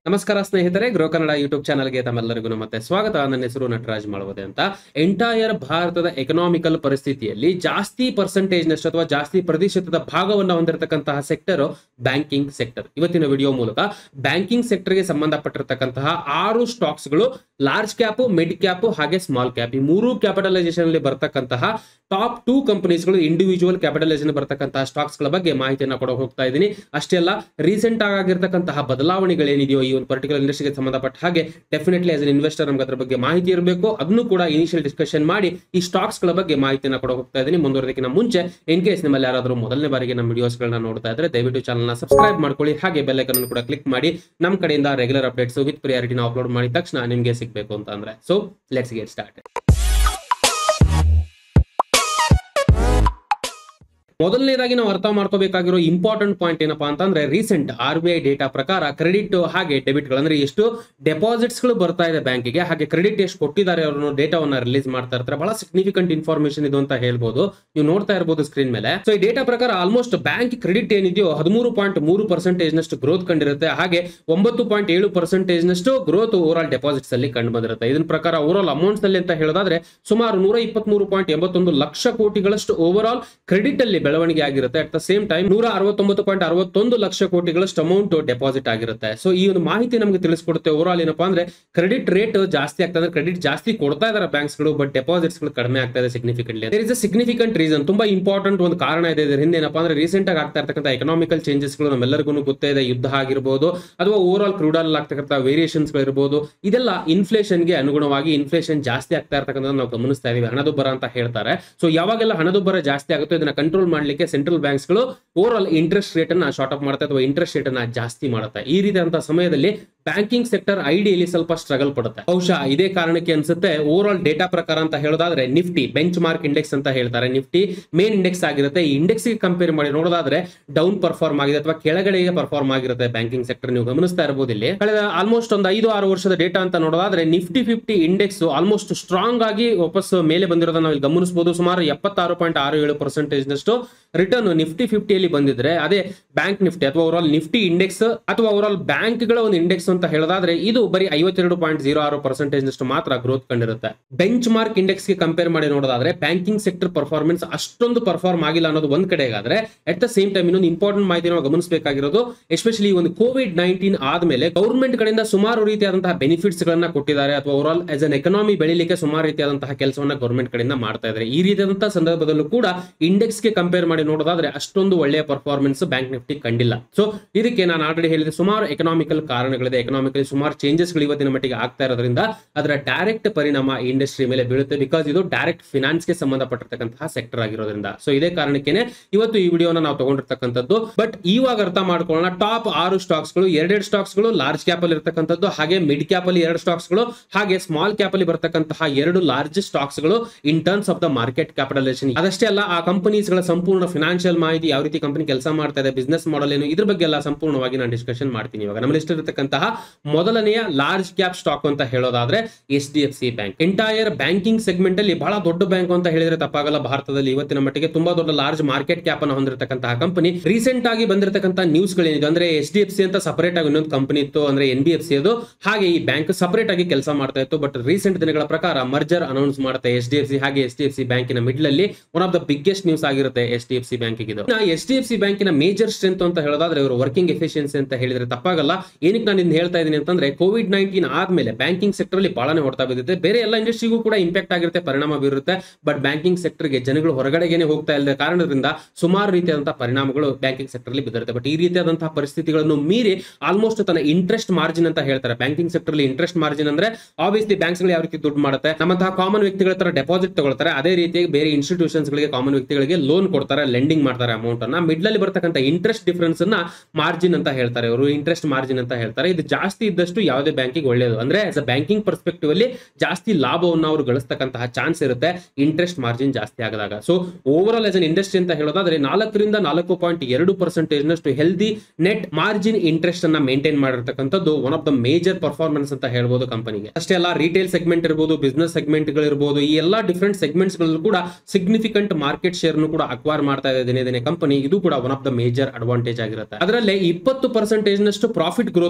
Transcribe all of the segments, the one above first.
ನಮಸ್ಕಾರ ಸ್ನೇಹಿತರೆ grow Kannada YouTube ಚಾನಲ್ಗೆ ತಮ್ಮೆಲ್ಲರಿಗೂ ಮತ್ತೆ ಸ್ವಾಗತ ನನ್ನ ಹೆಸರು ನಟರಾಜ್ ಮಾಳವದೆ ಅಂತ ಎಂಟೈರ್ ಭಾರತದ ಎಕನಾಮಿಕಲ್ ಪರಿಸ್ಥಿತಿಯಲ್ಲಿ ಜಾಸ್ತಿ ಪರ್ಸೆಂಟೇಜ್ ನಷ್ಟು ಅಥವಾ ಜಾಸ್ತಿ ಪ್ರತಿಶತದ ಭಾಗವನ್ನು ಹೊಂದಿರತಕ್ಕಂತಹ ಸೆಕ್ಟರ್ ಬ್ಯಾಂಕಿಂಗ್ ಸೆಕ್ಟರ್ ಇವತ್ತಿನ ವಿಡಿಯೋ ಮೂಲಕ ಬ್ಯಾಂಕಿಂಗ್ ಸೆಕ್ಟರ್ಗೆ ಸಂಬಂಧಪಟ್ಟಿರತಕ್ಕಂತಹ ಆರು ಸ್ಟಾಕ್ಸ್ಗಳು ಲಾರ್ಜ್ ಕ್ಯಾಪ್ ಮಿಡ್ ಕ್ಯಾಪ್ ಹಾಗೆ ಸ್ಮಾಲ್ ಕ್ಯಾಪ್ ಈ ಮೂರು ಕ್ಯಾಪಿಟಲೈಸೇಷನ್ ಅಲ್ಲಿ ಬರ್ತಕ್ಕಂತಹ ಟಾಪ್ ಟೂ ಕಂಪನೀಸ್ಗಳು ಇಂಡಿವಿಜುವಲ್ ಕ್ಯಾಪಿಟಲೈಸೇಷನ್ ಬರ್ತಕ್ಕಂತಹ ಸ್ಟಾಕ್ಸ್ ಗಳ ಬಗ್ಗೆ ಮಾಹಿತಿಯನ್ನು ಕೊಡೋಕೆ ಹೋಗ್ತಾ ಇದ್ದೀನಿ ಅಷ್ಟೇ ಅಲ್ಲ ರೀಸೆಂಟ್ ಆಗಿರ್ತಕ್ಕಂತಹ ಬದಲಾವಣೆಗಳೇನಿದೆಯೋ ಈ ಒಂದು ಪರ್ಟಿಕ್ಯುಲರ್ ಇಂಡಸ್ಟ್ರಿಗೆ ಸಂಬಂಧಪಟ್ಟ ಹಾಗೆ ಡೆಫಿನೆಟ್ಲಿ ಆಸ್ ಅನ್ ಇನ್ವೆಸ್ಟರ್ ನಮ್ಗೆ ಅದ್ರ ಬಗ್ಗೆ ಮಾಹಿತಿ ಇರಬೇಕು ಅದನ್ನು ಕೂಡ ಇನಿಷಿಯಲ್ ಡಿಸ್ಕಷನ್ ಮಾಡಿ ಈ ಸ್ಟಾಕ್ಸ್ ಗಳ ಬಗ್ಗೆ ಮಾಹಿತಿಯನ್ನು ಕೊಡೋಕೆ ಹೋಗ್ತಾ ಇದ್ದೀನಿ ಮುಂದುವರೆದಕ್ಕಿಂತ ಮುಂಚೆ ಇನ್ ಕೇಸ್ ನಿಮ್ಮಲ್ಲಿ ಯಾರಾದರೂ ಮೊದಲನೇ ಬಾರಿಗೆ ನಮ್ಮ ವಿಡಿಯೋಸ್ ಗಳನ್ನ ನೋಡ್ತಾ ಇದ್ರೆ ದಯವಿಟ್ಟು ಚಾನಲ್ ನ ಸಬ್ಸ್ಕ್ರೈಬ್ ಮಾಡ್ಕೊಳ್ಳಿ ಹಾಗೆ ಬೆಲ್ ಐಕನ್ ಕೂಡ ಕ್ಲಿಕ್ ಮಾಡಿ ನಮ್ಮ ಕಡೆಯಿಂದ ರೆಗ್ಯುಲರ್ ಅಪ್ಡೇಟ್ಸ್ ವಿತ್ ಪ್ರಿಯಾರಿಟಿನ ಅಪ್ಲೋಡ್ ಮಾಡಿದ ತಕ್ಷಣ ನಿಮಗೆ ಸಿಗಬೇಕು ಅಂತ ಅಂದ್ರೆ ಸೊ ಲೆಟ್ಸ್ ಗೆಟ್ ಸ್ಟಾರ್ಟ್ ಮೊದಲನೇದಾಗಿ ನಾವು ಅರ್ಥ ಮಾಡ್ಕೋಬೇಕಾಗಿರೋ ಇಂಪಾರ್ಟೆಂಟ್ ಪಾಯಿಂಟ್ ಏನಪ್ಪಾ ಅಂತಂದ್ರೆ recent R B I data ಪ್ರಕಾರ ಕ್ರೆಡಿಟ್ ಹಾಗೆ ಡೆಬಿಟ್ ಗಳು ಅಂದ್ರೆ ಎಷ್ಟು ಡೆಪಾಸಿಟ್ಸ್ ಗಳು ಬರ್ತಾ ಇದೆ ಬ್ಯಾಂಕಿಗೆ ಹಾಗೆ ಕ್ರೆಡಿಟ್ ಎಷ್ಟು ಕೊಟ್ಟಿದ್ದಾರೆ ಅವರು ಡೇಟಾವನ್ನ ರಿಲೀಸ್ ಮಾಡ್ತಾ ಇರ್ತಾರೆ ಬಹಳ ಸಿಗ್ನಿಫಿಕೆಂಟ್ ಇನ್ಫಾರ್ಮೇಶನ್ ಇದು ಅಂತ ಹೇಳ್ಬೋದು ನೀವು ನೋಡ್ತಾ ಇರಬಹುದು ಸ್ಕ್ರೀನ್ ಮೇಲೆ ಸೊ ಈ ಡೇಟಾ ಪ್ರಕಾರ ಆಲ್ಮೋಸ್ಟ್ ಬ್ಯಾಂಕ್ ಕ್ರೆಡಿಟ್ ಏನಿದೆಯೋ ಹದಿಮೂರು ಪಾಯಿಂಟ್ ಮೂರು ಪರ್ಸೆಂಟೇಜ್ ನಷ್ಟು ಗ್ರೋತ್ ಕಂಡಿರುತ್ತೆ ಹಾಗೆ ಒಂಬತ್ತು ಪಾಯಿಂಟ್ ಏಳು ಪರ್ಸೆಂಟೇಜ್ ನಷ್ಟು ಗ್ರೋತ್ ಓವರ್ ಆಲ್ ಡೆಪಾಸಿಟ್ಸ್ ಅಲ್ಲಿ ಕಂಡು ಬಂದಿರುತ್ತೆ ಇದರ ಪ್ರಕಾರ ಓವರ್ ಆಲ್ ಅಮೌಂಟ್ಸ್ ಅಲ್ಲಿ ಅಂತ ಹೇಳೋದಾದ್ರೆ ಸುಮಾರು ನೂರ ಇಪ್ಪತ್ಮೂರು ಪಾಯಿಂಟ್ ಎಂಬತ್ತೊಂದು ಲಕ್ಷ ಕೋಟಿಗಳಷ್ಟು ಓವರ್ ಆಲ್ ಕ್ರೆಡಿಟ್ ಅಲ್ಲಿ ಬೆಳವಣಿಗೆ ಆಗಿರುತ್ತೆ ಅಟ್ ದ ಸೇಮ್ ಟೈಮ್ ನೂರ ಅರವತ್ತೊಂಬತ್ತು ಪಾಯಿಂಟ್ ಅರವತ್ತೊಂದು ಲಕ್ಷ ಕೋಟಿಗಳಷ್ಟು ಅಮೌಂಟ್ ಡೆಪಾಸಿಟ್ ಆಗಿರುತ್ತೆ ಸೊ ಈ ಒಂದು ಮಾಹಿತಿ ನಮಗೆ ತಿಳಿಸ್ಕೊಡುತ್ತೆ ಓವರ್ ಆಲ್ ಏನಪ್ಪಾ ಅಂದ್ರೆ ಕ್ರೆಡಿಟ್ ರೇಟ್ ಜಾಸ್ತಿ ಆಗ್ತಾ ಇದೆ ಕ್ರೆಡಿಟ್ ಜಾಸ್ತಿ ಕೊಡ್ತಾ ಇದಾರೆ ಬ್ಯಾಂಕ್ಸ್ ಗಳು ಬಟ್ ಡೆಪಾಸಿಟ್ಸ್ ಗಳು ಕಡಿಮೆ ಆಗ್ತಾ ಇದೆ significantly there is a significant reason ತುಂಬಾ ಇಂಪಾರ್ಟೆಂಟ್ ಒಂದು ಕಾರಣ ಇದೆ ಇದ್ರ ಹಿಂದೆ ಏನಪ್ಪಾ ಅಂದ್ರೆ ರೀಸೆಂಟ್ ಆಗಿ ಆಗ್ತಾ ಇರ್ತಕ್ಕಂಥ ಎಕನಾಮಿಕಲ್ ಚೇಂಜಸ್ ಗಳು ನಮ್ಮೆಲ್ಲರಿಗೂ ಗೊತ್ತೇ ಇದೆ ಯುದ್ಧ ಆಗಿರ್ಬೋದು ಅಥವಾ ಓವರ್ ಆಲ್ ಕ್ರೂಡಲ್ ಆಗ್ತಕ್ಕಂಥ ವೇರಿಯೇಷನ್ಸ್ ಗಳು ಇರ್ಬೋದು ಇದೆಲ್ಲ ಇನ್ಫ್ಲೇಷನ್ ಗೆ ಅನುಗುಣವಾಗಿ ಇನ್ಫ್ಲೇಷನ್ ಜಾಸ್ತಿ ಆಗ್ತಾ ಇರ್ತಕ್ಕಂಥ ನಾವು ಗಮನಿಸ್ತಾ ಇದೀವಿ ಹಣದುಬ್ಬರ ಅಂತ ಹೇಳ್ತಾರೆ ಸೊ ಯಾವಾಗೆಲ್ಲ ಹಣದುಬ್ಬರ ಜಾಸ್ತಿ ಆಗುತ್ತೋ ಇದನ್ನ ಕಂಟ್ರೋಲ್ ಮಾಡ್ಲಿಕ್ಕೆ ಸೆಂಟ್ರಲ್ ಬ್ಯಾಂಕ್ಸ್ ಗಳು ಓವರ್ ಆಲ್ ಇಂಟ್ರೆಸ್ಟ್ ರೇಟ್ ಅನ್ನ ಶಾರ್ಟ್ ಅಪ್ ಮಾಡುತ್ತೆ ಅಥವಾ ಇಂಟ್ರೆಸ್ಟ್ ರೇಟ್ ಅನ್ನ ಜಾಸ್ತಿ ಮಾಡುತ್ತೆ ಈ ರೀತಿಯಾದಂತಹ ಸಮಯದಲ್ಲಿ ಬ್ಯಾಂಕಿಂಗ್ ಸೆಕ್ಟರ್ ಐಡಿಯಲ್ಲಿ ಸ್ವಲ್ಪ ಸ್ಟ್ರಗಲ್ ಪಡುತ್ತೆ ಬಹುಶಃ ಇದೇ ಕಾರಣಕ್ಕೆ ಅನ್ಸುತ್ತೆ ಓವರ್ ಆಲ್ ಡೇಟಾ ಪ್ರಕಾರ ಅಂತ ಹೇಳೋದಾದ್ರೆ ನಿಫ್ಟಿ ಬೆಂಚ್ ಮಾರ್ಕ್ ಇಂಡೆಕ್ಸ್ ಅಂತ ಹೇಳ್ತಾರೆ ನಿಫ್ಟಿ ಮೇನ್ ಇಂಡೆಕ್ಸ್ ಆಗಿರುತ್ತೆ ಈ ಇಂಡೆಕ್ಸ್ ಗೆ ಕಂಪೇರ್ ಮಾಡಿ ನೋಡೋದಾದ್ರೆ ಡೌನ್ ಪರ್ಫಾರ್ಮ್ ಆಗಿದೆ ಅಥವಾ ಕೆಳಗಡೆಗೆ ಪರ್ಫಾರ್ಮ್ ಆಗಿರುತ್ತೆ ಬ್ಯಾಂಕಿಂಗ್ ಸೆಕ್ಟರ್ ನೀವು ಗಮನಿಸ್ತಾ ಇರಬಹುದು ಇಲ್ಲಿ ಕಳೆದ ಆಲ್ಮೋಸ್ಟ್ ಒಂದು ಐದು ಆರು ವರ್ಷದ ಡೇಟಾ ಅಂತ ನೋಡೋದಾದ್ರೆ Nifty fifty index almost strong ಆಗಿ ವಾಪಸ್ ಮೇಲೆ ಬಂದಿರೋದನ್ನ ನಾವು ಇಲ್ಲಿ ಗಮನಿಸಬಹುದು ಸುಮಾರು ಎಪ್ಪತ್ತಾರು ಪಾಯಿಂಟ್ ಆರು ಏಳು ಪರ್ಸೆಂಟೇಜ್ ನಷ್ಟು ರಿಟರ್ನ್ ನಿಫ್ಟಿ ಫಿಫ್ಟಿಯಲ್ಲಿ ಬಂದಿದ್ರೆ ಅದೇ ಬ್ಯಾಂಕ್ ನಿಫ್ಟಿ ಅಥವಾ ಓವರ್ ಆಲ್ ನಿಫ್ಟಿ ಇಂಡೆಕ್ಸ್ ಅಥವಾ ಓವರ್ ಆಲ್ ಬ್ಯಾಂಕ್ ಗಳ ಒಂದು ಇಂಡೆಕ್ಸ್ ಅಂತ ಹೇಳೋದಾದ್ರೆ ಇದು ಬರೀ ಐವತ್ತೆರಡು ಪಾಯಿಂಟ್ ಜೀರೋ ಆರು ಪರ್ಸೆಂಟೇಜ್ ನಷ್ಟು ಮಾತ್ರ ಗ್ರೋತ್ ಕಂಡಿರುತ್ತೆ ಬೆಂಚ್ ಮಾರ್ಕ್ ಇಂಡೆಕ್ಸ್ ಗೆ ಕಂಪೇರ್ ಮಾಡಿ ನೋಡೋದಾದ್ರೆ ಬ್ಯಾಂಕಿಂಗ್ ಸೆಕ್ಟರ್ ಪರ್ಫಾರ್ಮೆನ್ಸ್ ಅಷ್ಟೊಂದು ಪರ್ಫಾರ್ಮ್ ಆಗಿಲ್ಲ ಅನ್ನೋದು ಒಂದ್ ಕಡೆಗಾದ್ರೆ ಅಟ್ ದ ಸೇಮ್ ಟೈಮ್ ಇನ್ನೊಂದು ಇಂಪಾರ್ಟೆಂಟ್ ಮಾಹಿತಿ ನಾವು ಗಮನಿಸಬೇಕಾಗಿರೋದು ಎಸ್ಪೆಷಲಿ ಒಂದು ಕೋವಿಡ್ ನೈನ್ಟೀನ್ ಆದ್ಮೇಲೆ ಗೌರ್ಮೆಂಟ್ ಕಡೆಯಿಂದ ಸುಮಾರು ರೀತಿಯಾದಂತಹ ಬೆನಿಫಿಟ್ಸ್ ಗಳನ್ನ ಕೊಟ್ಟಿದ್ದಾರೆ ಅಥವಾ overall as an economy ಬೆಳಿಲಿಕ್ಕೆ ಸುಮಾರು ರೀತಿಯಾದಂತಹ ಕೆಲಸವನ್ನ ಗೌರ್ಮೆಂಟ್ ಕಡೆಯಿಂದ ಮಾಡ್ತಾ ಇದ್ದಾರೆ ಈ ರೀತಿಯಾದಂತಹ ಸಂದರ್ಭದಲ್ಲೂ ಕೂಡ ಇಂಡೆಕ್ಸ್ ಗೆ ಕಂಪೇರ್ ಮಾಡಿ ನೋಡೋದಾದ್ರೆ ಅಷ್ಟೊಂದು ಒಳ್ಳೆಯ ಪರ್ಫಾರ್ಮೆನ್ಸ್ ಬ್ಯಾಂಕ್ ನಿಫ್ಟಿ ಕಂಡಿಲ್ಲ ಸೊ ಇದಕ್ಕೆ ನಾನು ಆಲ್ರೆಡಿ ಹೇಳಿದೆ ಸುಮಾರು ಎಕನಾಮಿಕಲ್ ಕಾರಣಗಳಿದೆ ಎಕನಾಮಿಕಲಿ ಸುಮಾರು ಚೇಂಜಸ್ ಗಳು ಇವತ್ತಿನ ಮಟ್ಟಿಗೆ ಆಗ್ತಾ ಇರೋದ್ರಿಂದ ಅದರ ಡೈರೆಕ್ಟ್ ಪರಿಣಾಮ ಇಂಡಸ್ಟ್ರಿ ಮೇಲೆ ಬೀಳುತ್ತೆ ಬಿಕಾಸ್ ಇದು ಡೈರೆಕ್ಟ್ ಫಿನಾನ್ಸ್ ಗೆ ಸಂಬಂಧಪಟ್ಟಿರ್ತಕ್ಕಂತಹ ಸೆಕ್ಟರ್ ಆಗಿರೋದ್ರಿಂದ ಸೊ ಇದೇ ಕಾರಣಕ್ಕೇನೆ ಇವತ್ತು ಈ ವಿಡಿಯೋನ ನಾವು ತಗೊಂಡಿರ್ತಕ್ಕಂಥದ್ದು ಬಟ್ ಇವಾಗ ಅರ್ಥ ಮಾಡ್ಕೊಳ್ಳೋಣ ಟಾಪ್ ಆರು ಸ್ಟಾಕ್ಸ್ ಗಳು ಎರಡೆರಡು ಸ್ಟಾಕ್ಸ್ ಗಳು ಲಾರ್ಜ್ ಕ್ಯಾಪ್ ಅಲ್ಲಿ ಇರ್ತಕ್ಕಂಥದ್ದು ಹಾಗೆ ಮಿಡ್ ಕ್ಯಾಪ್ ಅಲ್ಲಿ ಎರಡು ಸ್ಟಾಕ್ಸ್ ಗಳು ಹಾಗೆ ಸ್ಮಾಲ್ ಕ್ಯಾಪ್ ಅಲ್ಲಿ ಬರ್ತಕ್ಕಂತಹ ಎರಡು ಲಾರ್ಜ್ ಸ್ಟಾಕ್ಸ್ ಗಳು in terms of the market capitalization ಅದಷ್ಟೇ ಅಲ್ಲ ಆ ಕಂಪನೀಸ್ ಗಳ ಸಂಪೂರ್ಣ ಫಿನಾನ್ಷಿಯಲ್ ಮಾಹಿತಿ ಯಾವ ರೀತಿ ಕಂಪನಿ ಕೆಲಸ ಮಾಡ್ತಾ ಇದೆ ಬಿಸ್ನೆಸ್ ಮಾಡೆಲ್ ಏನು ಇದ್ರ ಬಗ್ಗೆ ಎಲ್ಲ ಸಂಪೂರ್ಣವಾಗಿ ನಾನು ಡಿಸ್ಕಷನ್ ಮಾಡ್ತೀನಿ ಇವಾಗ ನಮ್ಮ ಲಿಸ್ಟ್ ಇರತಕ್ಕಂತಹ ಮೊದಲನೆಯ ಲಾರ್ಜ್ ಕ್ಯಾಪ್ ಸ್ಟಾಕ್ ಅಂತ ಹೇಳೋದಾದ್ರೆ S D F C bank entire banking segment ಅಲ್ಲಿ ಬಹಳ ದೊಡ್ಡ ಬ್ಯಾಂಕ್ ಅಂತ ಹೇಳಿದ್ರೆ ತಪ್ಪಾಗಲ್ಲ ಭಾರತದಲ್ಲಿ ಇವತ್ತಿನ ಮಟ್ಟಿಗೆ ತುಂಬಾ ದೊಡ್ಡ ಲಾರ್ಜ್ ಮಾರ್ಕೆಟ್ ಕ್ಯಾಪ್ ಅನ್ನು ಹೊಂದಿರತಕ್ಕಂತಹ ಕಂಪನಿ ರೀಸೆಂಟ್ ಆಗಿ ಬಂದಿರತಕ್ಕಂತಹ ನ್ಯೂಸ್ ಗಳೇನಿದೆ ಅಂದ್ರೆ ಎಸ್ ಡಿ ಎಫ್ ಸಿ ಅಂತ ಸಪರೇಟ್ ಆಗಿ ಇನ್ನೊಂದು ಕಂಪನಿ ಇತ್ತು ಅಂದ್ರೆ ಎನ್ ಬಿ ಎಫ್ ಸಿ ಅದು ಹಾಗೆ ಈ ಬ್ಯಾಂಕ್ ಸಪರೇಟ್ ಆಗಿ ಕೆಲಸ ಮಾಡ್ತಾ ಇತ್ತು ಬಟ್ ರೀಸೆಂಟ್ ದಿನಗಳ ಪ್ರಕಾರ ಮರ್ಜರ್ ಅನೌನ್ಸ್ ಮಾಡುತ್ತೆ ಎಸ್ ಡಿ ಎಫ್ ಸಿ ಹಾಗೆ ಎಸ್ ಡಿ ಎಫ್ ಸಿ ಬ್ಯಾಂಕಿನ ಮಿಡ್ಲ್ ಅಲ್ಲಿ one of the biggest news ಆಗಿರುತ್ತೆ S D F C bank ಇದು ಎಸ್ ಡಿ ಎಫ್ ಸಿ ಬ್ಯಾಂಕಿನ ಮೇಜರ್ ಸ್ಟ್ರೆಂತ್ ಅಂತ ಹೇಳೋದಾದ್ರೆ ಇವರು ವರ್ಕಿಂಗ್ ಎಫಿಷಿಯನ್ಸಿ ಅಂತ ಹೇಳಿದ್ರೆ ತಪ್ಪಾಗಲ್ಲ ಏನಕ್ಕೆ ನಾನು ಇದನ್ನ ಹೇಳ್ತಾ ಇದ್ದೀನಿ ಅಂತಂದ್ರೆ ಕೋವಿಡ್ ನೈನ್ಟೀನ್ ಆದ್ಮೇಲೆ ಬ್ಯಾಂಕಿಂಗ್ ಸೆಕ್ಟರ್ ಅಲ್ಲಿ ಬಹಳನೇ ಹೊಡ್ತಾ ಬಿದ್ದಿದೆ ಬೇರೆ ಎಲ್ಲ ಇಂಡಸ್ಟ್ರಿಗೂ ಕೂಡ ಇಂಪ್ಯಾಕ್ಟ್ ಆಗಿರುತ್ತೆ ಪರಿಣಾಮ ಬೀರುತ್ತೆ ಬಟ್ ಬ್ಯಾಂಕಿಂಗ್ ಸೆಕ್ಟರ್ಗೆ ಜನಗಳು ಹೊರಗಡೆಗೇನೆ ಹೋಗ್ತಾ ಇಲ್ಲದ ಕಾರಣದಿಂದ ಸುಮಾರು ರೀತಿಯಾದಂತಹ ಪರಿಣಾಮಗಳು ಬ್ಯಾಂಕಿಂಗ್ ಸೆಕ್ಟರ್ ಅಲ್ಲಿ ಬಿದ್ದಿರುತ್ತೆ ಬಟ್ ಈ ರೀತಿಯಾದಂತಹ ಪರಿಸ್ಥಿತಿಗಳನ್ನು ಮೀರಿ ಆಲ್ಮೋಸ್ಟ್ ತನ್ನ ಇಂಟ್ರೆಸ್ಟ್ ಮಾರ್ಜಿನ್ ಅಂತ ಹೇಳ್ತಾರೆ ಬ್ಯಾಂಕಿಂಗ್ ಸೆಕ್ಟರ್ ಅಲ್ಲಿ ಇಂಟ್ರೆಸ್ಟ್ ಮಾರ್ಜಿನ್ ಅಂದ್ರೆ ಆಬ್ವಿಯಸ್ಲಿ ಬ್ಯಾಂಕ್ಸ್ ಗಳು ಯಾವ ರೀತಿ ದುಡ್ಡು ಮಾಡುತ್ತೆ ನಮ್ಮಂತಹ ಕಾಮನ್ ವ್ಯಕ್ತಿಗಳ ತರ ಡೆಪಾಸಿಟ್ ತಗೊಳ್ತಾರೆ ಅದೇ ರೀತಿಯಾಗಿ ಬೇರೆ ಇನ್ಸ್ಟಿಟ್ಯೂಷನ್ಸ್ ಗಳಿಗೆ ಕಾಮನ್ ವ್ಯಕ್ತಿಗಳಿಗೆ ಲೋನ್ ಕೊಡ್ತಾರೆ ಲೆಂಡಿಂಗ್ ಮಾಡ್ತಾರೆ ಅಮೌಂಟ್ ಅನ್ನ ಮಿಡ್ಲ್ ಅಲ್ಲಿ ಬರ್ತಕ್ಕಂಥ ಇಂಟ್ರೆಸ್ಟ್ ಡಿಫರೆನ್ಸ್ ಅನ್ನ ಮಾರ್ಜಿನ್ ಅಂತ ಹೇಳ್ತಾರೆ ಅವರು ಇಂಟ್ರೆಸ್ಟ್ ಮಾರ್ಜಿನ್ ಅಂತ ಹೇಳ್ತಾರೆ ಇದು ಜಾಸ್ತಿ ಇದ್ದಷ್ಟು ಯಾವುದೇ ಬ್ಯಾಂಕಿಂಗ್ ಒಳ್ಳೆಯದು ಅಂದ್ರೆ ಆಸ್ ಅ ಬ್ಯಾಂಕಿಂಗ್ ಪರ್ಸ್ಪೆಕ್ಟಿವ್ ಅಲ್ಲಿ ಜಾಸ್ತಿ ಲಾಭವನ್ನು ಅವರು ಗಳಿಸ್ತಕ್ಕಂತಹ ಚಾನ್ಸ್ ಇರುತ್ತೆ ಇಂಟ್ರೆಸ್ಟ್ ಮಾರ್ಜಿನ್ ಜಾಸ್ತಿ ಆಗದಾಗ so overall as an industry ಅಂತ ಹೇಳೋದಾದ್ರೆ ನಾಲ್ಕರಿಂದ ನಾಲ್ಕು ಪಾಯಿಂಟ್ ಎರಡು ಪರ್ಸೆಂಟೇಜ್ ನಷ್ಟು ಹೆಲ್ದಿ ನೆಟ್ ಮಾರ್ಜಿನ್ ಇಂಟ್ರೆಸ್ಟ್ ಅನ್ನ ಮೇಂಟೈನ್ ಮಾಡಿರ್ತಕ್ಕಂಥದ್ದು one of the major performance ಅಂತ ಹೇಳ್ಬೋದು ಕಂಪನಿಗೆ ಅಷ್ಟೇ ಅಲ್ಲ ರಿಟೇಲ್ ಸೆಗ್ಮೆಂಟ್ ಇರ್ಬೋದು ಬಿಸ್ನೆಸ್ ಸೆಗ್ಮೆಂಟ್ ಗಳಿರ್ಬೋದು ಈ ಎಲ್ಲಾ ಡಿಫ್ರೆಂಟ್ ಸೆಗ್ಮೆಂಟ್ಸ್ ಗಳಲ್ಲೂ ಕೂಡ ಸಿಗ್ನಿಫಿಕೆಂಟ್ ಮಾರ್ಕೆಟ್ ಶೇರ್ ಕೂಡ ಅಕ್ವೈರ್ ಮಾಡ್ತಾ ಇದೆ ದಿನೇ ದಿನೇ ಕಂಪನಿ ಇದು ಕೂಡ one of the major advantage ಆಗಿರುತ್ತೆ ಅದರಲ್ಲಿ ಇಪ್ಪತ್ತು ಪರ್ಸೆಂಟೇಜ್ ನಷ್ಟು ಪ್ರಾಫಿಟ್ ಗ್ರೋತ್ ಅನ್ನ ಕಂಡಿರುತ್ತೆ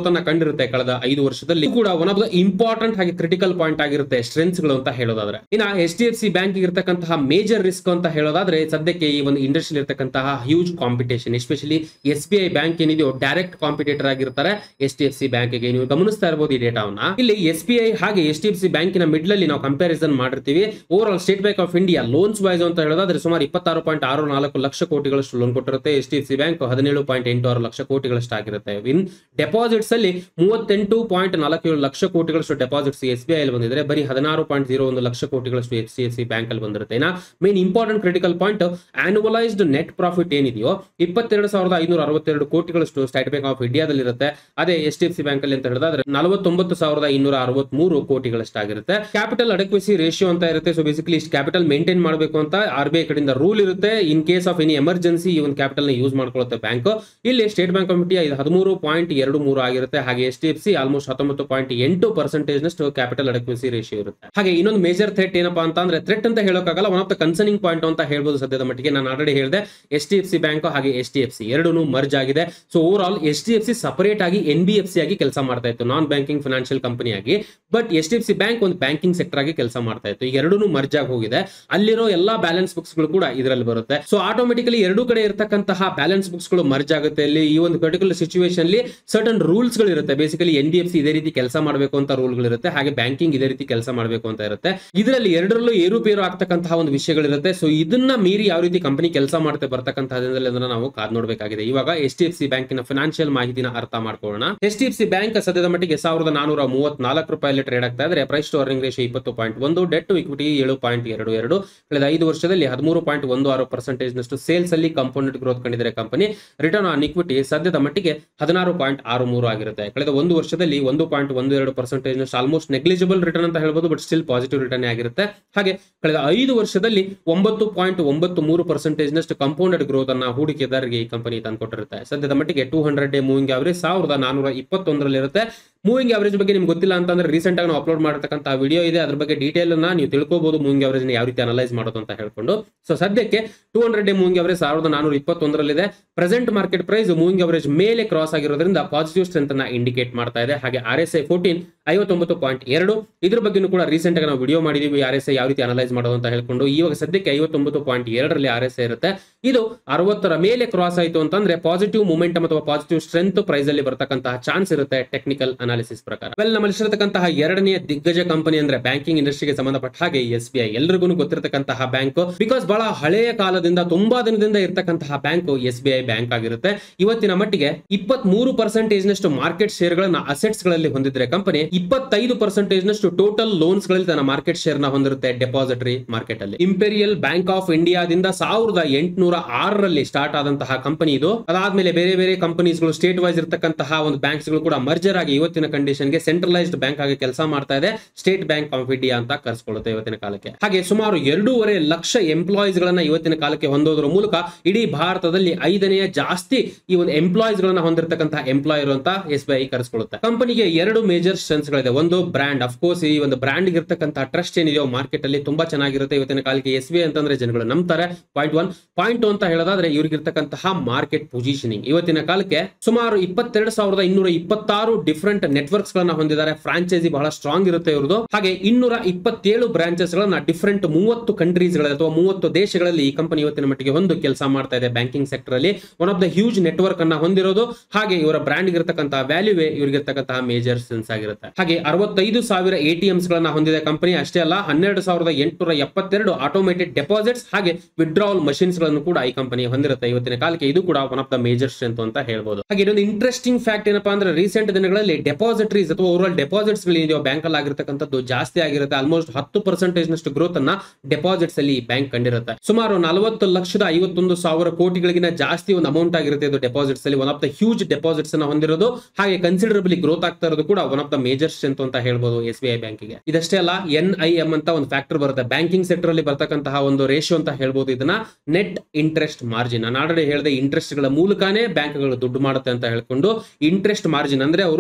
ಕಂಡಿರುತ್ತೆ ಕಳೆದ ಐದು ವರ್ಷದಲ್ಲಿ ಇದು ಕೂಡ ಒನ್ ಆಫ್ ದ ಇಂಪಾರ್ಟೆಂಟ್ ಹಾಗೆ ಕ್ರಿಟಿಕಲ್ ಪಾಯಿಂಟ್ ಆಗಿರುತ್ತೆ ಸ್ಟ್ರೆಂತ್ಸ್ ಗಳು ಅಂತ ಹೇಳೋದಾದ್ರೆ ಇನ್ನ H D F C bank ಇರತಕ್ಕಂತಹ ಮೇಜರ್ ರಿಸ್ಕ್ ಅಂತ ಹೇಳೋದಾದ್ರೆ ಸದ್ಯಕ್ಕೆ ಈ ಒಂದು ಇಂಡಸ್ಟ್ರಿ ಇರತಕ್ಕಂತಹ huge competition especially S B I bank ಏನಿದೆಯೋ ಡೈರೆಕ್ಟ್ ಕಾಂಪಿಟೇಟರ್ ಆಗಿರ್ತಾರೆ ಎಚ್ ಡಿ ಎಫ್ ಸಿ ಬ್ಯಾಂಕ್ಗೆ ನೀವು ಗಮನಿಸ್ತಾ ಇರಬಹುದು ಈ ಡೇಟಾವನ್ನ ಇಲ್ಲಿ ಎಸ್ ಬಿ ಐ ಹಾಗೆ ಎಚ್ ಡಿ ಎಫ್ ಸಿ ಬ್ಯಾಂಕಿನ ಮಿಡ್ಲ್ ಅಲ್ಲಿ ನಾವು ಕಂಪ್ಯಾರಿಸನ್ ಮಾಡಿರ್ತೀವಿ over all state Bank of India loans wise ಅಂತ ಹೇಳೋದಾದ್ರೆ ಸುಮಾರು ಇಪ್ಪತ್ತಾರು ಪಾಯಿಂಟ್ ಆರು ನಾಲ್ಕು ಲಕ್ಷ ಕೋಟಿಗಳಷ್ಟು ಲೋನ್ ಕೊಟ್ಟಿರುತ್ತೆ H D F C bank ಹದಿನೇಳು ಪಾಯಿಂಟ್ ಎಂಟು ಆರು ಲಕ್ಷ ಕೋಟಿಗಳಷ್ಟು ಆಗಿರುತ್ತೆ ಇನ್ ಡೆಪಾಸಿಟ್ಸ್ ಅಲ್ಲಿ ಮೂವತ್ತೆಂಟು ಪಾಯಿಂಟ್ ನಾಲ್ಕು ಏಳು ಲಕ್ಷ ಕೋಟಿಗಳಷ್ಟು ಡೆಪಾಸಿಟ್ಸ್ ಎಸ್ ಬಿ ಐ ಅಲ್ಲಿ ಬಂದಿದ್ರೆ ಬರೀ ಹದಿನಾರು ಪಾಯಿಂಟ್ ಜೀರೋ ಒಂದು ಲಕ್ಷ ಕೋಟಿಗಳಷ್ಟು H D F C bank ಅಲ್ಲಿ ಬಂದಿರುತ್ತೆ ಇನ್ನ main important critical point annualised net profit ಏನಿದೆಯೋ ಇಪ್ಪತ್ತೆರಡು ಸಾವಿರದ ಐನೂರ ಅರವತ್ತೆರಡು ಕೋಟಿಗಳಷ್ಟು ಸ್ಟೇಟ್ ಬ್ಯಾಂಕ್ ಆಫ್ ಇಂಡಿಯಾದಲ್ಲಿ ಇರುತ್ತೆ ಅದೇ H D F C bank ಅಲ್ಲಿ ಅಂತ ಹೇಳಿದ್ರೆ ನಲವತ್ತೊಂಬತ್ತು ಸಾವಿರದ ಇನ್ನೂರ ಅರವತ್ಮೂರು ಕೋಟಿಗಳಷ್ಟಾಗಿರುತ್ತೆ ಕ್ಯಾಪಿಟಲ್ ಅಡೆಕ್ವಿಸಿ ರೇಷಿಯೋ ಅಂತ ಇರುತ್ತೆ ಸೊ ಬೇಸಿಕಲಿ ಇಷ್ಟು ಕ್ಯಾಪಿಟಲ್ ಮೇಂಟೈನ್ ಮಾಡಬೇಕು ಅಂತ ಆರ್ ಬಿ ಐ ಕಡೆಯಿಂದ ರೂಲ್ ಇರುತ್ತೆ in case of any emergency ಈ ಒಂದು ಕ್ಯಾಪಿಟಲ್ ನ ಯೂಸ್ ಮಾಡ್ಕೊಳ್ಳುತ್ತೆ ಬ್ಯಾಂಕ್ ಇಲ್ಲಿ ಸ್ಟೇಟ್ ಬ್ಯಾಂಕ್ ಆಫ್ ಇಂಡಿಯಾ ಇದು ಹದಿಮೂರು ಪಾಯಿಂಟ್ ಎರಡು ಮೂರು ಆಗಿರುತ್ತೆ ಹಾಗೆ H D F C almost ಹತ್ತೊಂಬತ್ತು ಪಾಯಿಂಟ್ ಎಂಟು ಪರ್ಸೆಂಟೇಜ್ ನಷ್ಟು ಕ್ಯಾಪಿಟಲ್ ಅಡೆಕ್ವಿಸಿ ರೇಷಿಯೋ ಇರುತ್ತೆ ಹಾಗೆ ಇನ್ನೊಂದು ಮೇಜರ್ ಥ್ರೆಟ್ ಏನಪ್ಪಾ ಅಂತ ಅಂದ್ರೆ ಥ್ರೆಟ್ ಅಂತ ಹೇಳೋಕ್ಕಾಗಲ್ಲ one of the concerning point ಅಂತ ಹೇಳ್ಬೋದು ಸದ್ಯದ ಮಟ್ಟಿಗೆ ನಾನು ಆಲ್ರೆಡಿ ಹೇಳಿದೆ H D F C bank ಹಾಗೆ ಎಚ್ ಡಿ ಎಫ್ ಸಿ ಎರಡೂ ಮರ್ಜ್ ಆಗಿದೆ so overall H D F C separate ಆಗಿ ಎನ್ ಬಿ ಎಫ್ ಸಿ ಆಗಿ ಕೆಲಸ ಮಾಡ್ತಾ ಇತ್ತು ನಾನ್ ಬ್ಯಾಂಕಿಂಗ್ ಫಿನಾನ್ಷಿಯಲ್ ಕಂಪನಿ ಆಗಿ but H D F C bank ಒಂದು ಬ್ಯಾಂಕಿಂಗ್ ಸೆಕ್ಟರ್ ಆಗಿ ಕೆಲಸ ಮಾಡ್ತಾ ಇತ್ತು ಈಗ ಎರಡೂ ಮರ್ಜ್ ಆಗಿ ಹೋಗಿದೆ ಅಲ್ಲಿರೋ ಎಲ್ಲಾ ಬ್ಯಾಲೆನ್ಸ್ ಬುಕ್ಸ್ ಗಳು ಕೂಡ ಇದರಲ್ಲಿ ಬರುತ್ತೆ ಸೊ ಆಟೋಮೆಟಿಕಲಿ ಎರಡೂ ಕಡೆ ಇರತಕ್ಕಂತಹ ಬ್ಯಾಲೆನ್ಸ್ ಬುಕ್ಸ್ ಗಳು ಮರ್ಜ್ ಆಗುತ್ತೆ ಇಲ್ಲಿ ಈ ಒಂದು ಪರ್ಟಿಕ್ಯುಲರ್ ಸಿಚುವೇಶನ್ ಅಲ್ಲಿ ಸರ್ಟನ್ ರೂಲ್ಸ್ ಗಳು ಇರುತ್ತೆ basically N D F C ಇದೇ ರೀತಿ ಕೆಲಸ ಮಾಡಬೇಕು ಅಂತ ರೂಲ್ ಇರುತ್ತೆ ಹಾಗೆ ಬ್ಯಾಂಕಿಂಗ್ ಇದೇ ರೀತಿ ಕೆಲಸ ಮಾಡಬೇಕು ಅಂತ ಇರುತ್ತೆ ಇದರಲ್ಲಿ ಎರಡರಲ್ಲೂ ಏರುಪೇರು ಆಗ್ತಕ್ಕಂತಹ ಒಂದು ವಿಷಯಗಳಿರುತ್ತೆ ಸೊ ಇದನ್ನ ಮೀರಿ ಯಾವ ರೀತಿ ಕಂಪನಿ ಕೆಲಸ ಮಾಡುತ್ತೆ ಬರ್ತಕ್ಕಂತಹದ್ರಲ್ಲಿ ಅದನ್ನ ನಾವು ಕಾದ್ ನೋಡಬೇಕಾಗಿದೆ ಇವಾಗ ಎಚ್ ಡಿ ಎಫ್ ಸಿ ಬ್ಯಾಂಕಿನ ಫಿನಾನ್ಷಿಯಲ್ ಮಾಹಿತಿನ ಅರ್ಥ ಮಾಡ್ಕೊಳ್ಳೋಣ H D F C bank ಸದ್ಯದ ಮಟ್ಟಿಗೆ ಸಾವಿರದ ನಾನೂರ ಮೂವತ್ನಾಲ್ಕು ರೂಪಾಯಲ್ಲಿ ಟ್ರೇಡ್ ಆಗ್ತಾ ಇದ್ರೆ ಪ್ರೈಸ್ ಟು ಅರ್ನಿಂಗ್ ರೇಷಿಯೋ ಇಪ್ಪತ್ತು ಪಾಯಿಂಟ್ ಒಂದು ಡೆಟ್ ಟು ಇಕ್ವಿಟಿ ಏಳು ಪಾಯಿಂಟ್ ಎರಡು ಎರಡು ಕಳೆದ ಐದು ವರ್ಷದಲ್ಲಿ ಹದಿಮೂರು ಪಾಯಿಂಟ್ ಒಂದು ಆರು ಪರ್ಸೆಂಟೇಜ್ ನಷ್ಟು ಸೇಲ್ಸ್ ಅಲ್ಲಿ ಕಾಂಪೌಂಡೆಡ್ ಗ್ರೋತ್ ಕಂಡಿದೆ ಕಂಪನಿ ರಿಟರ್ನ್ ಆನ್ ಇಕ್ವಿಟಿ ಸದ್ಯದ ಮಟ್ಟಿಗೆ ಹದಿನಾರು ಪಾಯಿಂಟ್ ಆರು ಮೂರು ಆಗಿರುತ್ತೆ ಕಳೆದ ಒಂದು ವರ್ಷದಲ್ಲಿ ಒಂದು ಪಾಯಿಂಟ್ ಒಂದು ಎರಡು ಪರ್ಸೆಂಟೇಜ್ ನಷ್ಟು ಆಲ್ಮೋಸ್ಟ್ ನೆಗ್ಲಿಜಿಬಲ್ ರಿಟರ್ನ್ ಅಂತ ಹೇಳ್ಬೋದು ಬಟ್ ಸ್ಟಿಲ್ ಪಾಸಿಟಿವ್ ರಿಟರ್ನ್ ಆಗಿರುತ್ತೆ ಹಾಗೆ ಕಳೆದ ಐದು ವರ್ಷದಲ್ಲಿ ಒಂಬತ್ತು ಪಾಯಿಂಟ್ ಒಂಬತ್ತು ಮೂರು ಪರ್ಸೆಂಟೇಜ್ ನಷ್ಟು ಕಂಪೌಂಡೆಡ್ ಗ್ರೋತ್ ಅನ್ನ ಹೂಡಿಕೆದಾರರಿಗೆ ಈ ಕಂಪನಿ ತಂದುಕೊಟ್ಟಿರುತ್ತೆ ಸದ್ಯದ ಮಟ್ಟಿಗೆ two hundred day moving average ಸಾವಿರದ ನಾನೂರ ಇಪ್ಪತ್ತೊಂದರಲ್ಲಿ ಇರುತ್ತೆ ಮೂವಿಂಗ್ ಅವರೇಜ್ ಬಗ್ಗೆ ನಿಮ್ಗೆ ಗೊತ್ತಿಲ್ಲ ಅಂತಂದ್ರೆ ರೀಸೆಂಟ್ ಆಗಿ ನಾವು ಅಪ್ಲೋಡ್ ಮಾಡಿರ್ತಕ್ಕಂಥ ವಿಡಿಯೋ ಇದೆ ಅದ್ರ ಬಗ್ಗೆ ಡೀಟೇಲ್ ಅನ್ನ ನೀವು ತಿಳ್ಕೋಬಹುದು ಮೂವಿಂಗ್ ಅವರೇಜ್ ಯಾವ ರೀತಿ ಅನಲೈಸ್ ಮಾಡೋದು ಅಂತ ಹೇಳ್ಕೊಂಡು ಸೊ ಸದ್ಯಕ್ಕೆ two hundred day moving average ಸಾವಿರದ ನಾನೂರ ಇಪ್ಪತ್ತೊಂದರಲ್ಲಿದೆ present market price moving average ಮೇಲೆ ಕ್ರಾಸ್ ಆಗಿರೋದ್ರಿಂದ ಪಾಸಿಟಿವ್ ಸ್ಟ್ರೆಂತ್ ಅನ್ನ ಇಂಡಿಕೇಟ್ ಮಾಡ್ತಾ ಇದೆ ಹಾಗೆ ಆರ್ ಎಸ್ ಐ ಫೋರ್ಟೀನ್ ಐವತ್ತೊಂಬತ್ತು ಪಾಯಿಂಟ್ ಎರಡು ಇದ್ರ ಬಗ್ಗೆ ಕೂಡ ರೀಸೆಂಟ್ ಆಗಿ ನಾವು ವಿಡಿಯೋ ಮಾಡಿದೀವಿ ಆರ್ ಎಸ್ ಐ ಯಾವ ರೀತಿ ಅನಲೈಸ್ ಮಾಡೋದು ಅಂತ ಹೇಳ್ಕೊಂಡು ಇವಾಗ ಸದ್ಯಕ್ಕೆ ಐವತ್ತೊಂಬತ್ತು ಪಾಯಿಂಟ್ ಎರಡರಲ್ಲಿ ಆರ್ ಎಸ್ ಐ ಇರುತ್ತೆ ಇದು ಅರವತ್ತರ ಮೇಲೆ ಕ್ರಾಸ್ ಆಯಿತು ಅಂತಂದ್ರೆ ಪಾಸಿಟಿವ್ ಮೂಮೆಂಟಮ್ ಅಥವಾ ಪಾಸಿಟಿವ್ ಸ್ಟ್ರೆಂತ್ ಪ್ರೈಸ್ ಅಲ್ಲಿ ಬರ್ತಕ್ಕಂತಹ ಚಾನ್ಸ್ ಇರುತ್ತೆ ಟೆಕ್ನಿಕಲ್ ಅನಾಲಿಸಿಸ್ ಪ್ರಕಾರ ವೆಲ್ ನಮ್ಮಲ್ಲಿ ಇರತಕ್ಕಂತಹ ಎರಡನೆಯ ದಿಗ್ಗಜ ಕಂಪನಿ ಅಂದ್ರೆ ಬ್ಯಾಂಕಿಂಗ್ ಇಂಡಸ್ಟ್ರಿಗೆ ಸಂಬಂಧಪಟ್ಟ ಹಾಗೆ ಎಸ್ ಬಿ ಐ ಎಲ್ರಿಗೂ ಗೊತ್ತಿರತಕ್ಕಂತಹ ಬ್ಯಾಂಕ್ ಬಿಕಾಸ್ ಬಹಳ ಹಳೆಯ ಕಾಲದಿಂದ ತುಂಬಾ ದಿನದಿಂದ ಇರತಕ್ಕಂತಹ bank S B I bank ಆಗಿರುತ್ತೆ ಇವತ್ತಿನ ಮಟ್ಟಿಗೆ ಇಪ್ಪತ್ತ್ ಮೂರು ಪರ್ಸೆಂಟೇಜ್ ನಷ್ಟು ಮಾರ್ಕೆಟ್ ಶೇರ್ ಗಳನ್ನ ಅಸೆಟ್ಸ್ ಗಳಲ್ಲಿ ಹೊಂದಿದ್ರೆ ಕಂಪನಿ ಇಪ್ಪತ್ತೈದು ಪರ್ಸೆಂಟೇಜ್ ನಷ್ಟು ಟೋಟಲ್ ಲೋನ್ಸ್ ಗಳಲ್ಲಿ ತನ್ನ ಮಾರ್ಕೆಟ್ ಶೇರ್ ನ ಹೊಂದಿರುತ್ತೆ ಡೆಪಾಸಿಟರಿ ಮಾರ್ಕೆಟ್ ಅಲ್ಲಿ ಇಂಪೀರಿಯಲ್ ಬ್ಯಾಂಕ್ ಆಫ್ ಇಂಡಿಯಾದಿಂದ ಸಾವಿರದ ಎಂಟುನೂರ ಆರರಲ್ಲಿ ಸ್ಟಾರ್ಟ್ ಆದಂತಹ ಕಂಪನಿ ಇದು ಅದಾದ್ಮೇಲೆ ಬೇರೆ ಬೇರೆ ಕಂಪನೀಸ್ ಗಳು ಸ್ಟೇಟ್ ವೈಸ್ ಇರತಕ್ಕಂತಹ ಒಂದು ಬ್ಯಾಂಕ್ಸ್ ಗಳು ಕೂಡ ಮರ್ಜರ್ ಆಗಿ ಇವತ್ತಿನ ಕಂಡೀಷನ್ ಗೆ ಸೆಂಟ್ರಲೈಸ್ಡ್ ಬ್ಯಾಂಕ್ ಆಗಿ ಕೆಲಸ ಮಾಡ್ತಾ ಇದೆ ಸ್ಟೇಟ್ ಬ್ಯಾಂಕ್ ಆಫ್ ಇಂಡಿಯಾ ಅಂತ ಕರೆಸ್ಕೊಳ್ಳುತ್ತೆ ಇವತ್ತಿನ ಕಾಲಕ್ಕೆ ಹಾಗೆ ಸುಮಾರು ಎರಡೂವರೆ ಲಕ್ಷ ಎಂಪ್ಲಾಯೀಸ್ ಗಳನ್ನ ಇವತ್ತಿನ ಕಾಲಕ್ಕೆ ಹೊಂದೋದ್ರ ಮೂಲಕ ಇಡೀ ಭಾರತದಲ್ಲಿ ಐದನೆಯ ಜಾಸ್ತಿ ಈ ಒಂದು ಎಂಪ್ಲಾಯೀಸ್ ಗಳನ್ನ ಹೊಂದಿರತಕ್ಕಂತಹ ಎಂಪ್ಲಾಯರ್ ಅಂತ ಎಸ್ ಬಿ ಐ ಕರೆಸ್ಕೊಳ್ಳುತ್ತೆ ಕಂಪನಿಗೆ ಎರಡು ಮೇಜರ್ ಸ್ಟ್ರೆಂತ್ಸ್ ಗಳಿದೆ ಒಂದು ಬ್ರಾಂಡ್ ಅಫ್ಕೋರ್ಸ್ ಈ ಒಂದು ಬ್ರಾಂಡ್ ಇರತಕ್ಕಂತಹ ಟ್ರಸ್ಟ್ ಏನಿದೆಯೋ ಮಾರ್ಕೆಟ್ ಅಲ್ಲಿ ತುಂಬಾ ಚೆನ್ನಾಗಿರುತ್ತೆ ಇವತ್ತಿನ ಕಾಲಕ್ಕೆ ಎಸ್ ಬಿ ಐ ಅಂತಂದ್ರೆ ಜನಗಳು ನಂಬ್ತಾರೆ ಪಾಯಿಂಟ್ ಒನ್ ಪಾಯಿಂಟ್ ಟು ಅಂತ ಹೇಳೋದಾದ್ರೆ ಇವ್ರಿಗಿರ್ತಕ್ಕಂತಹ ಮಾರ್ಕೆಟ್ ಪೊಸಿಷನಿಂಗ್ ಇವತ್ತಿನ ಕಾಲಕ್ಕೆ ಸುಮಾರು ಇಪ್ಪತ್ತೆರಡು ಸಾವಿರದ ಇನ್ನೂರ ಇಪ್ಪತ್ತಾರು ಡಿಫರೆಂಟ್ ನೆಟ್ವರ್ಕ್ಸ್ ಗಳನ್ನ ಹೊಂದಿದ್ದಾರೆ ಫ್ರಾಂಚೈಸಿ ಬಹಳ ಸ್ಟ್ರಾಂಗ್ ಇರುತ್ತೆ ಇವ್ರದ್ದು ಹಾಗೆ ಇನ್ನೂರ ಇಪ್ಪತ್ತೇಳು ಬ್ರಾಂಚಸ್ ಗಳನ್ನ ಡಿಫರೆಂಟ್ ಮೂವತ್ತು ಕಂಟ್ರೀಸ್ ಗಳಲ್ಲಿ ಅಥವಾ ಮೂವತ್ತು ದೇಶಗಳಲ್ಲಿ ಈ ಕಂಪನಿ ಇವತ್ತಿನ ಮಟ್ಟಿಗೆ ಒಂದು ಕೆಲಸ ಮಾಡ್ತಾ ಇದೆ ಬ್ಯಾಂಕಿಂಗ್ ಸೆಕ್ಟರ್ ಅಲ್ಲಿ one of the huge network ಅನ್ನ ಹೊಂದಿರೋದು ಹಾಗೆ ಇವರ ಬ್ರಾಂಡ್ ಇರತಕ್ಕಂತಹ ವ್ಯಾಲ್ಯೂವೇ ಇವರಿಗಿರ್ತಕ್ಕಂತಹ ಮೇಜರ್ ಸೆನ್ಸ್ ಆಗಿರುತ್ತೆ ಹಾಗೆ ಅರವತ್ತೈದು ಸಾವಿರ ಎಟಿಎಂಸ್ ಗಳನ್ನ ಹೊಂದಿದೆ ಕಂಪನಿ ಅಷ್ಟೇ ಅಲ್ಲ ಹನ್ನೆರಡು ಸಾವಿರದ ಎಂಟುನೂರ ಎಪ್ಪತ್ತೆರಡು ಆಟೋಮೇಟೆಡ್ ಡೆಪಾಸಿಟ್ಸ್ ಹಾಗೆ ವಿಡ್ರಾವಲ್ ಮಷಿನ್ಸ್ ಗಳನ್ನು ಕೂಡ ಈ ಕಂಪನಿ ಹೊಂದಿರುತ್ತೆ ಇವತ್ತಿನ ಕಾಲಕ್ಕೆ ಇದು ಕೂಡ one of the major strength ಅಂತ ಹೇಳ್ಬೋದು ಹಾಗೆ ಇನ್ನೊಂದು ಇಂಟ್ರೆಸ್ಟಿಂಗ್ ಫ್ಯಾಕ್ಟ್ ಏನಪ್ಪಾ ಅಂದ್ರೆ ರೀಸೆಂಟ್ ದಿನಗಳಲ್ಲಿ ಡೆಪಾಸಿಟರೀಸ್ ಅಥವಾ ಓವರ್ ಡೆಪಾಸಿಟ್ಸ್ ಗಳಿದೆಯೋ ಬ್ಯಾಂಕ್ ಅಲ್ಲಿ ಆಗಿರತಕ್ಕಂಥದ್ದು ಜಾಸ್ತಿ ಆಗಿರುತ್ತೆ ಆಲ್ಮೋಸ್ಟ್ ಹತ್ತು ಪರ್ಸೆಂಟೇಜ್ ನಷ್ಟು ಗ್ರೋತ್ ಅನ್ನ ಡೆಪಾಸಿಟ್ಸ್ ಅಲ್ಲಿ ಬ್ಯಾಂಕ್ ಕಂಡಿರುತ್ತೆ ಸುಮಾರು ನಲವತ್ತು ಲಕ್ಷದ ಐವತ್ತೊಂದು ಸಾವಿರ ಕೋಟಿಗಳಿಗಿನ ಜಾಸ್ತಿ ಒಂದು ಅಮೌಂಟ್ ಆಗಿರುತ್ತೆ ಇದು ಡೆಪಾಸಿಟ್ಸ್ ಅಲ್ಲಿ one of the huge deposits ಅನ್ನ ಹೊಂದಿರೋದು ಹಾಗೆ ಕನ್ಸಿಡರಬಲಿ ಗ್ರೋತ್ ಆಗ್ತಾ ಇರೋದು ಕೂಡ one of the major strength ಅಂತ ಹೇಳ್ಬೋದು ಎಸ್ ಬಿ ಐ ಬ್ಯಾಂಕಿಗೆ ಇದಷ್ಟೇ ಅಲ್ಲ ಎನ್ ಐ ಎಂ ಅಂತ ಒಂದು ಫ್ಯಾಕ್ಟರ್ ಬರುತ್ತೆ ಬ್ಯಾಂಕಿಂಗ್ ಸೆಕ್ಟರ್ ಅಲ್ಲಿ ಬರ್ತಕ್ಕಂತಹ ಒಂದು ರೇಷಿಯೋ ಅಂತ ಹೇಳ್ಬೋದು ಇದನ್ನ ನೆಟ್ ಇಂಟ್ರೆಸ್ಟ್ ಮಾರ್ಜಿನ್ ನಾನು ಆಲ್ರೆಡಿ ಹೇಳಿದೆ ಇಂಟ್ರೆಸ್ಟ್ ಗಳ ಮೂಲಕನೇ ಬ್ಯಾಂಕ್ಗಳು ದುಡ್ಡು ಮಾಡುತ್ತೆ ಅಂತ ಹೇಳ್ಕೊಂಡು ಇಂಟ್ರೆಸ್ಟ್ ಮಾರ್ಜಿನ್ ಅಂದ್ರೆ ಅವರು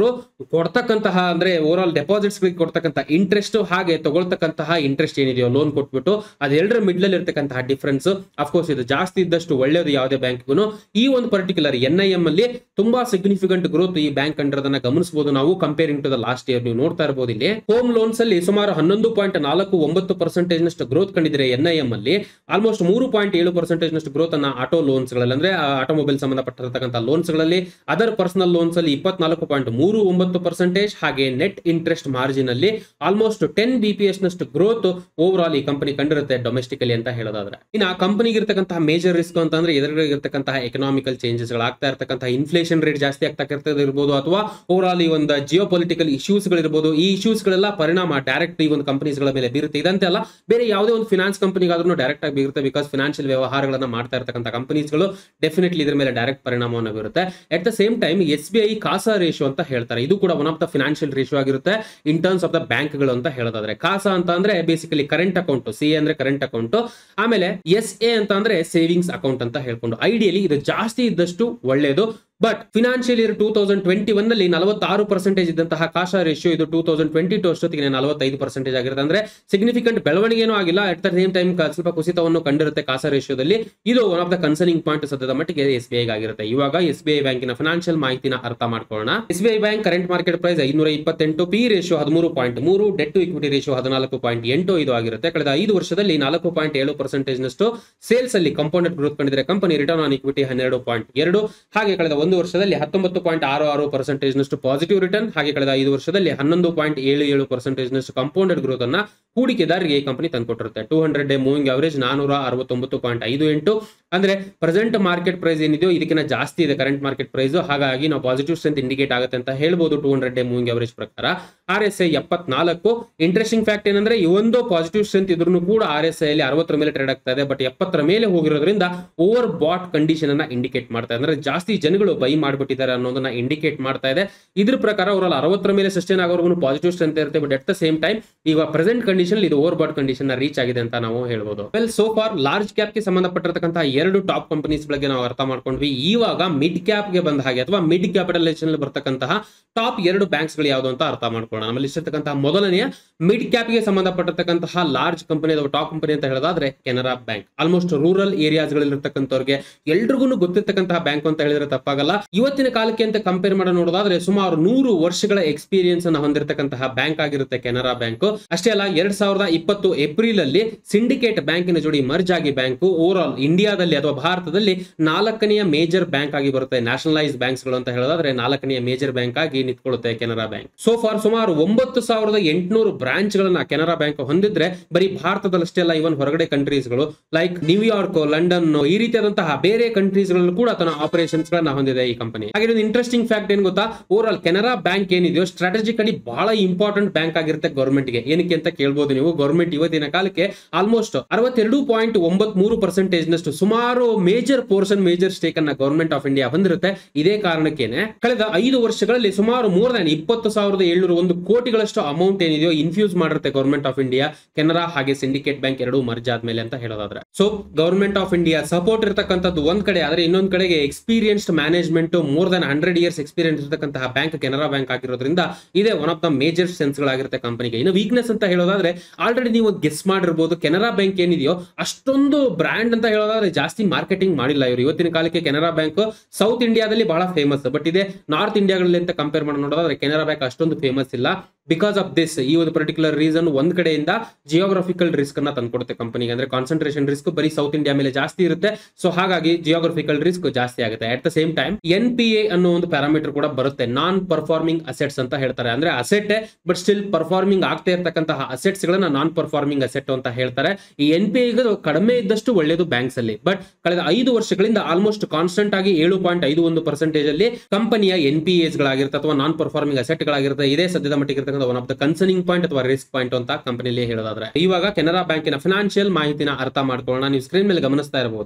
ಕೊಡ್ತಕ್ಕಂತಹ ಅಂದ್ರೆ ಓವರ್ ಆಲ್ ಡೆಪಾಸಿಟ್ಸ್ ಗಳಿಗೆ ಕೊಡ್ತಕ್ಕಂಥ ಇಂಟ್ರೆಸ್ಟ್ ಹಾಗೆ ತಗೊಳ್ತಕ್ಕಂತಹ ಇಂಟ್ರೆಸ್ಟ್ ಏನಿದೆಯೋ ಲೋನ್ ಕೊಟ್ಬಿಟ್ಟು ಅದೆರಡರ ಮಿಡ್ಲ್ ಇರ್ತಕ್ಕಂತಹ ಡಿಫ್ರೆನ್ಸ್ ಅಫ್ಕೋರ್ಸ್ ಇದು ಜಾಸ್ತಿ ಇದ್ದಷ್ಟು ಒಳ್ಳೆಯದು ಯಾವುದೇ ಬ್ಯಾಂಕ್ಗೂ ಈ ಒಂದು ಪರ್ಟಿಕ್ಯುಲರ್ ಎನ್ ಐ ಎಂ ಅಲ್ಲಿ ತುಂಬಾ ಸಿಗ್ನಿಫಿಕೆಂಟ್ ಗ್ರೋತ್ ಈ ಬ್ಯಾಂಕ್ ಅಂಡರ್ದನ್ನ ಗಮನಿಸಬಹುದು ನಾವು comparing to the last year ನೀವು ನೋಡ್ತಾ ಇರಬಹುದು ಇಲ್ಲಿ ಹೋಮ್ ಲೋನ್ಸ್ ಅಲ್ಲಿ ಸುಮಾರು ಹನ್ನೊಂದು ಪಾಯಿಂಟ್ ನಾಲ್ಕು ಒಂಬತ್ತು ಪರ್ಸೆಂಟೇಜ್ ನಷ್ಟು ಗ್ರೋತ್ ಕಂಡಿದ್ರೆ ಎನ್ ಐ ಎಂ ಅಲ್ಲಿ ಆಲ್ಮೋಸ್ಟ್ ಮೂರು ಪಾಯಿಂಟ್ ಏಳು ಪರ್ಸೆಂಟೇಜ್ ನಷ್ಟು ಗ್ರೋತ್ ಅನ್ನ ಆಟೋ ಲೋನ್ಸ್ ಗಳಲ್ಲಿ ಅಂದ್ರೆ ಆಟೋಮೊಬೈಲ್ ಸಂಬಂಧಪಟ್ಟಿರತಕ್ಕಂಥ ಲೋನ್ಸ್ ಗಳಲ್ಲಿ ಅದರ್ ಪರ್ಸನಲ್ ಲೋನ್ಸ್ ಅಲ್ಲಿ ಇಪ್ಪತ್ನಾಲ್ಕು ಪಾಯಿಂಟ್ ಮೂರು ಒಂಬತ್ತು ಪರ್ಸೆಂಟೇಜ್ ಹಾಗೆ ನೆಟ್ ಇಂಟ್ರೆಸ್ಟ್ ಮಾರ್ಜಿನ್ ಅಲ್ಲಿ almost ten B P S ನಷ್ಟು ಗ್ರೋತ್ ಓವರ್ ಆಲ್ ಈ ಕಂಪನಿ ಕಂಡಿರುತ್ತೆ ಡೊಮೆಸ್ಟಿಕಲಿ ಅಂತ ಹೇಳೋದಾದ್ರೆ ಇನ್ನು ಆ ಕಂಪನಿಗೆ ಇರತಕ್ಕಂತಹ ಮೇಜರ್ ರಿಸ್ಕ್ ಅಂತಂದ್ರೆ ಎದುರುಗಿರ್ತಕ್ಕಂತಹ ಎಕನಾಮಿಕಲ್ ಚೇಂಜಸ್ ಗಳಾಗ್ತಾ ಇರ್ತಕ್ಕಂತಹ ಇನ್ಫ್ಲೇಷನ್ ರೇಟ್ ಜಾಸ್ತಿ ಆಗ್ತಾ ಇರ್ತದೆ ಇರ್ಬೋದು ಅಥವಾ ಓವರ್ ಆಲ್ ಈ ಒಂದು ಜಿಯೋ ಪೊಲಿಟಿಕಲ್ ಇಶ್ಯೂಸ್ ಗಳಿರ್ಬೋದು ಈ ಇಶ್ಯೂಸ್ ಗಳೆಲ್ಲ ಪರಿಣಾಮ ಡೈರೆಕ್ಟ್ ಈ ಒಂದು ಕಂಪನೀಸ್ ಗಳ ಮೇಲೆ ಬೀರುತ್ತೆ ಇದಂತೆ ಅಲ್ಲ ಬೇರೆ ಯಾವುದೇ ಒಂದು ಫಿನಾನ್ಸ್ ಕಂಪನಿಗಾದ್ರೂ ಡೈರೆಕ್ಟ್ ಆಗಿ ಬೀರುತ್ತೆ ಬಿಕಾಸ್ ಫಿನಾನ್ಷಿಯಲ್ ವ್ಯವಹಾರಗಳನ್ನ ಮಾಡ್ತಾ ಇರ್ತಕ್ಕಂಥ ಕಂಪನೀಸ್ಗಳು ಡೆಫಿನೆಟ್ಲಿ ಇದ್ರ ಮೇಲೆ ಡೈರೆಕ್ಟ್ ಪರಿಣಾಮವನ್ನು ಬೀರುತ್ತೆ at the same time S B I CASA ratio ಅಂತ ಹೇಳ್ತಾರೆ ಇದು ಕೂಡ one of the financial ratio ಆಗಿರುತ್ತೆ ಇನ್ ಟರ್ಮ್ಸ್ ಆಫ್ ದ ಬ್ಯಾಂಕ್ಗಳು ಅಂತ ಹೇಳೋದಾದ್ರೆ ಕಾಸಾ ಅಂತ ಅಂದ್ರೆ ಬೇಸಿಕಲಿ ಕರೆಂಟ್ ಅಕೌಂಟ್ ಸಿ ಅಂದ್ರೆ ಕರೆಂಟ್ ಅಕೌಂಟ್ ಆಮೇಲೆ ಎಸ್ ಎ ಅಂತ ಅಂದ್ರೆ ಸೇವಿಂಗ್ಸ್ ಅಕೌಂಟ್ ಅಂತ ಹೇಳ್ಕೊಂಡು ಐಡಿಯಲಿ ಇದು ಜಾಸ್ತಿ ಇದ್ದಷ್ಟು ಒಳ್ಳೆಯದು but financial year two thousand twenty one ನಲ್ಲಿ ನಲವತ್ತಾರು ಪರ್ಸೆಂಟೇಜ್ ಇದ್ದಂತಹ ಕಾಶಾ ರೇಷಿಯೋ ಇದು ಟೂ ತೌಸಂಡ್ ಟ್ವೆಂಟಿ ಟು ಅಷ್ಟೊತ್ತಿಗೆ ನಲವತ್ತೈದು ಪರ್ಸೆಂಟೇಜ್ ಆಗಿರುತ್ತೆ ಅಂದ್ರೆ ಸಿಗ್ನಿಫಿಕೆಂಟ್ ಬೆಳವಣಿಗೆನೂ ಆಗಿಲ್ಲ ಅಟ್ ದ ಸೇಮ್ ಟೈಮ್ ಸ್ವಲ್ಪ ಕುಸಿತವನ್ನು ಕಂಡಿರುತ್ತೆ ಕಾಸಾ ರೇಷಿಯೋದಲ್ಲಿ ಇದು one of the concerning point ಸದ್ಯದ ಮಟ್ಟಿಗೆ ಎಸ್ ಬಿ ಐ ಆಗಿರುತ್ತೆ ಇವಾಗ ಎಸ್ ಬಿ ಐ ಬ್ಯಾಂಕಿನ ಫಿನಾನ್ಷಿಯಲ್ ಮಾಹಿತಿನ ಅರ್ಥ ಮಾಡ್ಕೊಳ್ಳೋಣ S B I bank current market price ಐನೂರ ಇಪ್ಪತ್ತೆಂಟು ಪಿ ರೇಷಿಯೋ ಹದಿಮೂರು ಪಾಯಿಂಟ್ ಮೂರು ಡೆಟ್ ಟು ಇಕ್ವಿಟಿ ರೇಷಿಯೋ ಹದಿನಾಲ್ಕು ಪಾಯಿಂಟ್ ಎಂಟು ಇದು ಆಗಿರುತ್ತೆ ಕಳೆದ ಐದು ವರ್ಷದಲ್ಲಿ ನಾಲ್ಕು ಪಾಯಿಂಟ್ ಏಳು ಪರ್ಸೆಂಟೇಜ್ ನಷ್ಟು ಸೇಲ್ಸ್ ಅಲ್ಲಿ ಕಂಪೌಂಡೆಡ್ ಗ್ರೋತ್ ಕಂಡಿದ್ರೆ ಕಂಪನಿ ರಿಟರ್ನ್ ಆನ್ ಇಕ್ವಿಟಿ ಹನ್ನೆರಡು ಪಾಯಿಂಟ್ ಎರಡು ಹಾಗೆ ಕಳೆದ ಒಂದು ವರ್ಷದಲ್ಲಿ ಹತ್ತೊಂಬತ್ತು ಪಾಯಿಂಟ್ ಆರು ಆರು ಪರ್ಸೆಂಟೇಜ್ ನಷ್ಟು ಪಾಸಿಟಿವ್ ರಿಟರ್ನ್ ಹಾಗೆ ಕಳೆದ ಐದು ವರ್ಷದಲ್ಲಿ ಹನ್ನೊಂದು ಪಾಯಿಂಟ್ ಏಳು ಏಳು ಪರ್ಸೆಂಟೇಜ್ ನಷ್ಟು ಕಂಪೌಂಡೆಡ್ ಗ್ರೋತ್ ಅನ್ನ ಹೂಡಿಕೆದಾರರಿಗೆ ಈ ಕಂಪನಿ ತಂದುಕೊಟ್ಟಿರುತ್ತೆ two hundred day moving average ನಾನೂರ ಅರವತ್ತೊಂಬತ್ತು ಪಾಯಿಂಟ್ ಐದು ಎಂಟು ಅಂದ್ರೆ ಪ್ರೆಸೆಂಟ್ ಮಾರ್ಕೆಟ್ ಪ್ರೈಸ್ ಏನಿದೆಯೋ ಇದಕ್ಕಿಂತ ಜಾಸ್ತಿ ಇದೆ ಕರೆಂಟ್ ಮಾರ್ಕೆಟ್ ಪ್ರೈಸ್ ಹಾಗಾಗಿ ನಾವು ಪಾಸಿಟಿವ್ ಸ್ಟ್ರೆಂತ್ ಇಂಡಿಕೇಟ್ ಆಗುತ್ತೆ ಅಂತ ಹೇಳ್ಬೋದು two hundred day moving average ಪ್ರಕಾರ ಆರ್ ಎಸ್ ಐ ಎಪ್ಪತ್ನಾಲ್ಕು ಇಂಟ್ರೆಸ್ಟಿಂಗ್ ಫ್ಯಾಕ್ಟ್ ಏನಂದ್ರೆ ಈ ಒಂದು ಪಾಸಿಟಿವ್ ಸ್ಟ್ರೆಂತ್ ಇದ್ರೂ ಕೂಡ ಆರ್ ಎಸ್ ಐ ಅಲ್ಲಿ ಅರವತ್ತರ ಮೇಲೆ ಟ್ರೇಡ್ ಆಗ್ತಾ ಇದೆ ಬಟ್ ಎಪ್ಪತ್ತರ ಮೇಲೆ ಹೋಗಿರೋದ್ರಿಂದ ಓವರ್ ಬಾಟ್ ಕಂಡೀಷನ್ ಅನ್ನ ಇಂಡಿಕೇಟ್ ಮಾಡ್ತಾ ಇದೆ ಅಂದ್ರೆ ಜಾಸ್ತಿ ಜನಗಳು ಬೈ ಮಾಡ್ಬಿಟ್ಟಿದ್ದಾರೆ ಅನ್ನೋದನ್ನ ಇಂಡಿಕೇಟ್ ಮಾಡ್ತಾ ಇದೆ ಇದ್ರ ಪ್ರಕಾರ ಅವರಲ್ಲಿ ಅರವತ್ತರ ಮೇಲೆ ಸಸ್ಟೈನ್ ಆಗೋರ್ಗು ಪಾಸಿಟಿವ್ ಸ್ಟ್ರೆಂತ್ ಇರುತ್ತೆ but at the same time ಈಗ ಪ್ರೆಸೆಂಟ್ ಕಂಡೀಷನ್ ಇದು ಓವರ್ ಬಾಟ್ ಕಂಡೀಷನ್ ರೀಚ್ ಆಗಿದೆ ಅಂತ ನಾವು ಹೇಳ್ಬೋದು well so far large cap ಗೆ ಸಂಬಂಧಪಟ್ಟಿರತಕ್ಕಂತಹ ಎರಡು ಟಾಪ್ ಕಂಪನೀಸ್ ಬಗ್ಗೆ ನಾವು ಅರ್ಥ ಮಾಡ್ಕೊಂಡ್ವಿ ಇವಾಗ ಮಿಡ್ ಕ್ಯಾಪ್ ಗೆ ಬಂದ ಹಾಗೆ ಅಥವಾ ಮಿಡ್ ಕ್ಯಾಪಿಟಲೈಸೇಷನ್ ಬರ್ತಕ್ಕಂತಹ ಟಾಪ್ ಎರಡು ಬ್ಯಾಂಕ್ಸ್ ಗಳು ಯಾವುದು ಅಂತ ಅರ್ಥ ಮಾಡ್ಕೊಳ್ಳೋಣ ನಮ್ಮಲ್ಲಿ ಇಷ್ಟತಕ್ಕಂತಹ ಮೊದಲನೆಯ ಮಿಡ್ ಕ್ಯಾಪ್ ಗೆ ಸಂಬಂಧಪಟ್ಟಿರ್ತಕ್ಕಂತಹ ಲಾರ್ಜ್ ಕಂಪನಿ ಅಥವಾ ಟಾಪ್ ಕಂಪನಿ ಅಂತ ಹೇಳೋದಾದ್ರೆ Canara bank almost rural areas ಗಳಿರ್ತಕ್ಕಂಥವ್ರಿಗೆ ಎಲ್ರಿಗೂ ಗೊತ್ತಿರ್ತಕ್ಕಂತಹ ಬ್ಯಾಂಕ್ ಅಂತ ಹೇಳಿದ್ರೆ ತಪ್ಪಾಗಲ್ಲ ಇವತ್ತಿನ ಕಾಲಕ್ಕೆ ಅಂತ ಕಂಪೇರ್ ಮಾಡಿ ನೋಡೋದಾದ್ರೆ ಸುಮಾರು ನೂರು ವರ್ಷಗಳ ಎಕ್ಸ್ಪೀರಿಯನ್ಸ್ ಅನ್ನ ಹೊಂದಿರತಕ್ಕಂತಹ ಬ್ಯಾಂಕ್ ಆಗಿರುತ್ತೆ ಕೆನರಾ ಬ್ಯಾಂಕ್ ಅಷ್ಟೇ ಅಲ್ಲ ಎರಡ್ ಸಾವಿರದ ಇಪ್ಪತ್ತು ಏಪ್ರಿಲ್ ಅಲ್ಲಿ ಸಿಂಡಿಕೇಟ್ ಬ್ಯಾಂಕಿನ ಜೋಡಿ ಮರ್ಜ್ ಆಗಿ ಬ್ಯಾಂಕ್ ಓವರ್ ಆಲ್ ಇಂಡಿಯಾದಲ್ಲಿ ಅಥವಾ ಭಾರತದಲ್ಲಿ ನಾಲ್ಕನೆಯ ಮೇಜರ್ ಬ್ಯಾಂಕ್ ಆಗಿ ಬರುತ್ತೆ ನ್ಯಾಷನಲೈಸ್ ಬ್ಯಾಂಕ್ಸ್ ಗಳು ಅಂತ ಹೇಳೋದಾದ್ರೆ ನಾಲ್ಕನೆಯ ಮೇಜರ್ ಬ್ಯಾಂಕ್ ಆಗಿ ನಿಂತ್ಕೊಳ್ಳುತ್ತೆ ಕೆನರಾ ಬ್ಯಾಂಕ್ ಸೊ ಫಾರ್ ಸುಮಾರು ಒಂಬತ್ತು ಸಾವಿರದ ಎಂಟುನೂರು ಬ್ರಾಂಚ್ ಗಳನ್ನ ಕೆನರಾ ಬ್ಯಾಂಕ್ ಹೊಂದಿದ್ರೆ ಬರೀ ಭಾರತದಲ್ಲಷ್ಟೇ ಅಲ್ಲ ಇವನ್ ಹೊರಗಡೆ ಕಂಟ್ರೀಸ್ ಗಳು ಲೈಕ್ ನ್ಯೂಯಾರ್ಕ್ ಲಂಡನ್ ಈ ರೀತಿಯಾದಂತಹ ಬೇರೆ ಕಂಟ್ರೀಸ್ ಗಳಲ್ಲೂ ಕೂಡ ತನ್ನ ಆಪರೇಷನ್ಸ್ ಗಳನ್ನ ಹೊಂದಿದೆ ಈ ಕಂಪನಿ ಹಾಗೆ ಒಂದು ಇಂಟ್ರೆಸ್ಟಿಂಗ್ ಫ್ಯಾಕ್ಟ್ ಏನ್ ಗೊತ್ತಾ ಓವರ್ ಆಲ್ ಕೆನರಾ ಬ್ಯಾಂಕ್ ಏನಿದೆಯೋ ಸ್ಟ್ರಾಟಜಿಕಲಿ ಬಹಳ ಇಂಪಾರ್ಟೆಂಟ್ ಬ್ಯಾಂಕ್ ಆಗಿರುತ್ತೆ ಗೌರ್ಮೆಂಟ್ ಗೆ ಏನಕ್ಕೆ ಅಂತ ಕೇಳ್ಬೋದು ನೀವು ಗೌರ್ಮೆಂಟ್ ಇವತ್ತಿನ ಕಾಲಕ್ಕೆ ಆಲ್ಮೋಸ್ಟ್ ಅರವತ್ತೆರಡು ಪಾಯಿಂಟ್ ಒಂಬತ್ ಮೂರು ಪರ್ಸೆಂಟೇಜ್ ನಷ್ಟು ಸುಮಾರು ಮೇಜರ್ ಪೋರ್ಷನ್ ಮೇಜರ್ ಸ್ಟೇಕ್ ಅನ್ನ ಗೌರ್ಮೆಂಟ್ ಆಫ್ ಇಂಡಿಯಾ ಹೊಂದಿರುತ್ತೆ ಇದೇ ಕಾರಣಕ್ಕೇನೆ ಕಳೆದ ಐದು ವರ್ಷಗಳಲ್ಲಿ ಸುಮಾರು ಮೋರ್ ದನ್ ಇಪ್ಪತ್ತು ಸಾವಿರದ ಏಳ್ನೂರ ಒಂದು ಕೋಟಿಗಳಷ್ಟು ಅಮೌಂಟ್ ಏನಿದೆಯೋ ಇನ್ಫ್ಯೂಸ್ ಮಾಡಿರುತ್ತೆ ಗೌರ್ಮೆಂಟ್ ಆಫ್ ಇಂಡಿಯಾ ಕೆನರಾ ಹಾಗೆ ಸಿಂಡಿಕೇಟ್ ಬ್ಯಾಂಕ್ ಎರಡೂ ಮರ್ಜ್ ಆದ್ಮೇಲೆ ಅಂತ ಹೇಳೋದಾದ್ರೆ so government of India support ಇರತಕ್ಕಂಥದ್ದು ಒಂದ್ ಕಡೆ ಆದ್ರೆ ಇನ್ನೊಂದ್ ಕಡೆಗೆ experienced management more than hundred years experience ಇರತಕ್ಕಂತಹ ಬ್ಯಾಂಕ್ ಕೆನರಾ ಬ್ಯಾಂಕ್ ಆಗಿರೋದ್ರಿಂದ ಇದೇ one of the major sense ಗಳಾಗಿರುತ್ತೆ ಕಂಪನಿಗೆ ಇನ್ನು ವೀಕ್ನೆಸ್ ಅಂತ ಹೇಳೋದಾದ್ರೆ ಆಲ್ರೆಡಿ ನೀವು ಗೆಸ್ ಮಾಡಿರ್ಬೋದು ಕೆನರಾ ಬ್ಯಾಂಕ್ ಏನಿದೆಯೋ ಅಷ್ಟೊಂದು ಬ್ರ್ಯಾಂಡ್ ಅಂತ ಹೇಳೋದಾದ್ರೆ ಜಾಸ್ತಿ ಮಾರ್ಕೆಟಿಂಗ್ ಮಾಡಿಲ್ಲ ಇವರು ಇವತ್ತಿನ ಕಾಲಕ್ಕೆ ಕೆನರಾ ಬ್ಯಾಂಕ್ ಸೌತ್ ಇಂಡಿಯಾದಲ್ಲಿ ಬಹಳ ಫೇಮಸ್ ಬಟ್ ಇದೆ ನಾರ್ತ್ ಇಂಡಿಯಾಗಳಲ್ಲಿ ಅಂತ ಕಂಪೇರ್ ಮಾಡಿ ನೋಡೋದಾದ್ರೆ ಕೆನರಾ ಬ್ಯಾಂಕ್ ಅಷ್ಟೊಂದು ಫೇಮಸ್ ಇಲ್ಲ ಬಿಕಾಸ್ ಆಫ್ ದಿಸ್ ಈ ಒಂದು ಪರ್ಟಿಕ್ಯುಲರ್ ರೀಸನ್ ಒಂದ್ ಕಡೆಯಿಂದ ಜಿಯೋಗ್ರಫಿಕಲ್ ರಿಸ್ಕ್ ಅನ್ನ ತಂದ್ಕೊಡುತ್ತೆ ಕಂಪನಿಗೆ ಅಂದ್ರೆ ಕಾನ್ಸಂಟ್ರೇಷನ್ ರಿಸ್ಕ್ ಬರೀ ಸೌತ್ ಇಂಡಿಯಾ ಮೇಲೆ ಜಾಸ್ತಿ ಇರುತ್ತೆ ಸೊ ಹಾಗಾಗಿ ಜಿಯೋಗ್ರಫಿಕಲ್ ರಿಸ್ಕ್ ಜಾಸ್ತಿ ಆಗುತ್ತೆ at the same time N P A ಅನ್ನೋ ಒಂದು ಪ್ಯಾರಾಮೀಟರ್ ಕೂಡ ಬರುತ್ತೆ ನಾನ್ ಪರ್ಫಾರ್ಮಿಂಗ್ ಅಸೆಟ್ಸ್ ಅಂತ ಹೇಳ್ತಾರೆ ಅಂದ್ರೆ ಅಸೆಟ್ ಬಟ್ ಸ್ಟಿಲ್ ಪರ್ಫಾರ್ಮಿಂಗ್ ಆಗ್ತಾ ಇರ್ತಕ್ಕಂತಹ ಅಸೆಟ್ಸ್ ಗಳನ್ನ ನಾನ್ ಪರ್ಫಾರ್ಮಿಂಗ್ ಅಸೆಟ್ ಅಂತ ಹೇಳ್ತಾರೆ ಈ ಎನ್ ಪಿ ಐ ಕಡಿಮೆ ಇದ್ದಷ್ಟು ಒಳ್ಳೆಯದು ಬ್ಯಾಂಕ್ಸ್ ಅಲ್ಲಿ ಬಟ್ ಕಳೆದ ಐದು ವರ್ಷಗಳಿಂದ ಆಲ್ಮೋಸ್ಟ್ ಕಾನ್ಸ್ಟೆಂಟ್ ಆಗಿ ಏಳು ಪಾಯಿಂಟ್ ಐದು ಒಂದು ಪರ್ಸೆಂಟೇಜ್ ಅಲ್ಲಿ ಕಂಪನಿಯ ಎನ್ ಪಿ ಎಸ್ ಗಳಾಗಿರುತ್ತೆ ಅಥವಾ ನಾನ್ ಪರ್ಫಾರ್ಮಿಂಗ್ ಅಸೆಟ್ ಗಳಾಗಿರುತ್ತೆ ಇದೇ ಸದ್ಯದ ಮಟ್ಟಿಗೆ ಇರ್ತಕ್ಕಂಥ one of the concerning point ಅಥವಾ ರಿಸ್ಕ್ ಪಾಯಿಂಟ್ ಅಂತ ಕಂಪನಿಯಲ್ಲಿ ಹೇಳೋದಾದ್ರೆ ಇವಾಗ ಕೆನರಾ ಬ್ಯಾಂಕಿನ ಫಿನಾನ್ಷಿಯಲ್ ಮಾಹಿತಿನ ಅರ್ಥ ಮಾಡ್ಕೊಳ್ಳೋಣ ನೀವು ಸ್ಕ್ರೀನ್ ಮೇಲೆ ಗಮನಿಸ್ತಾ ಇರಬಹುದು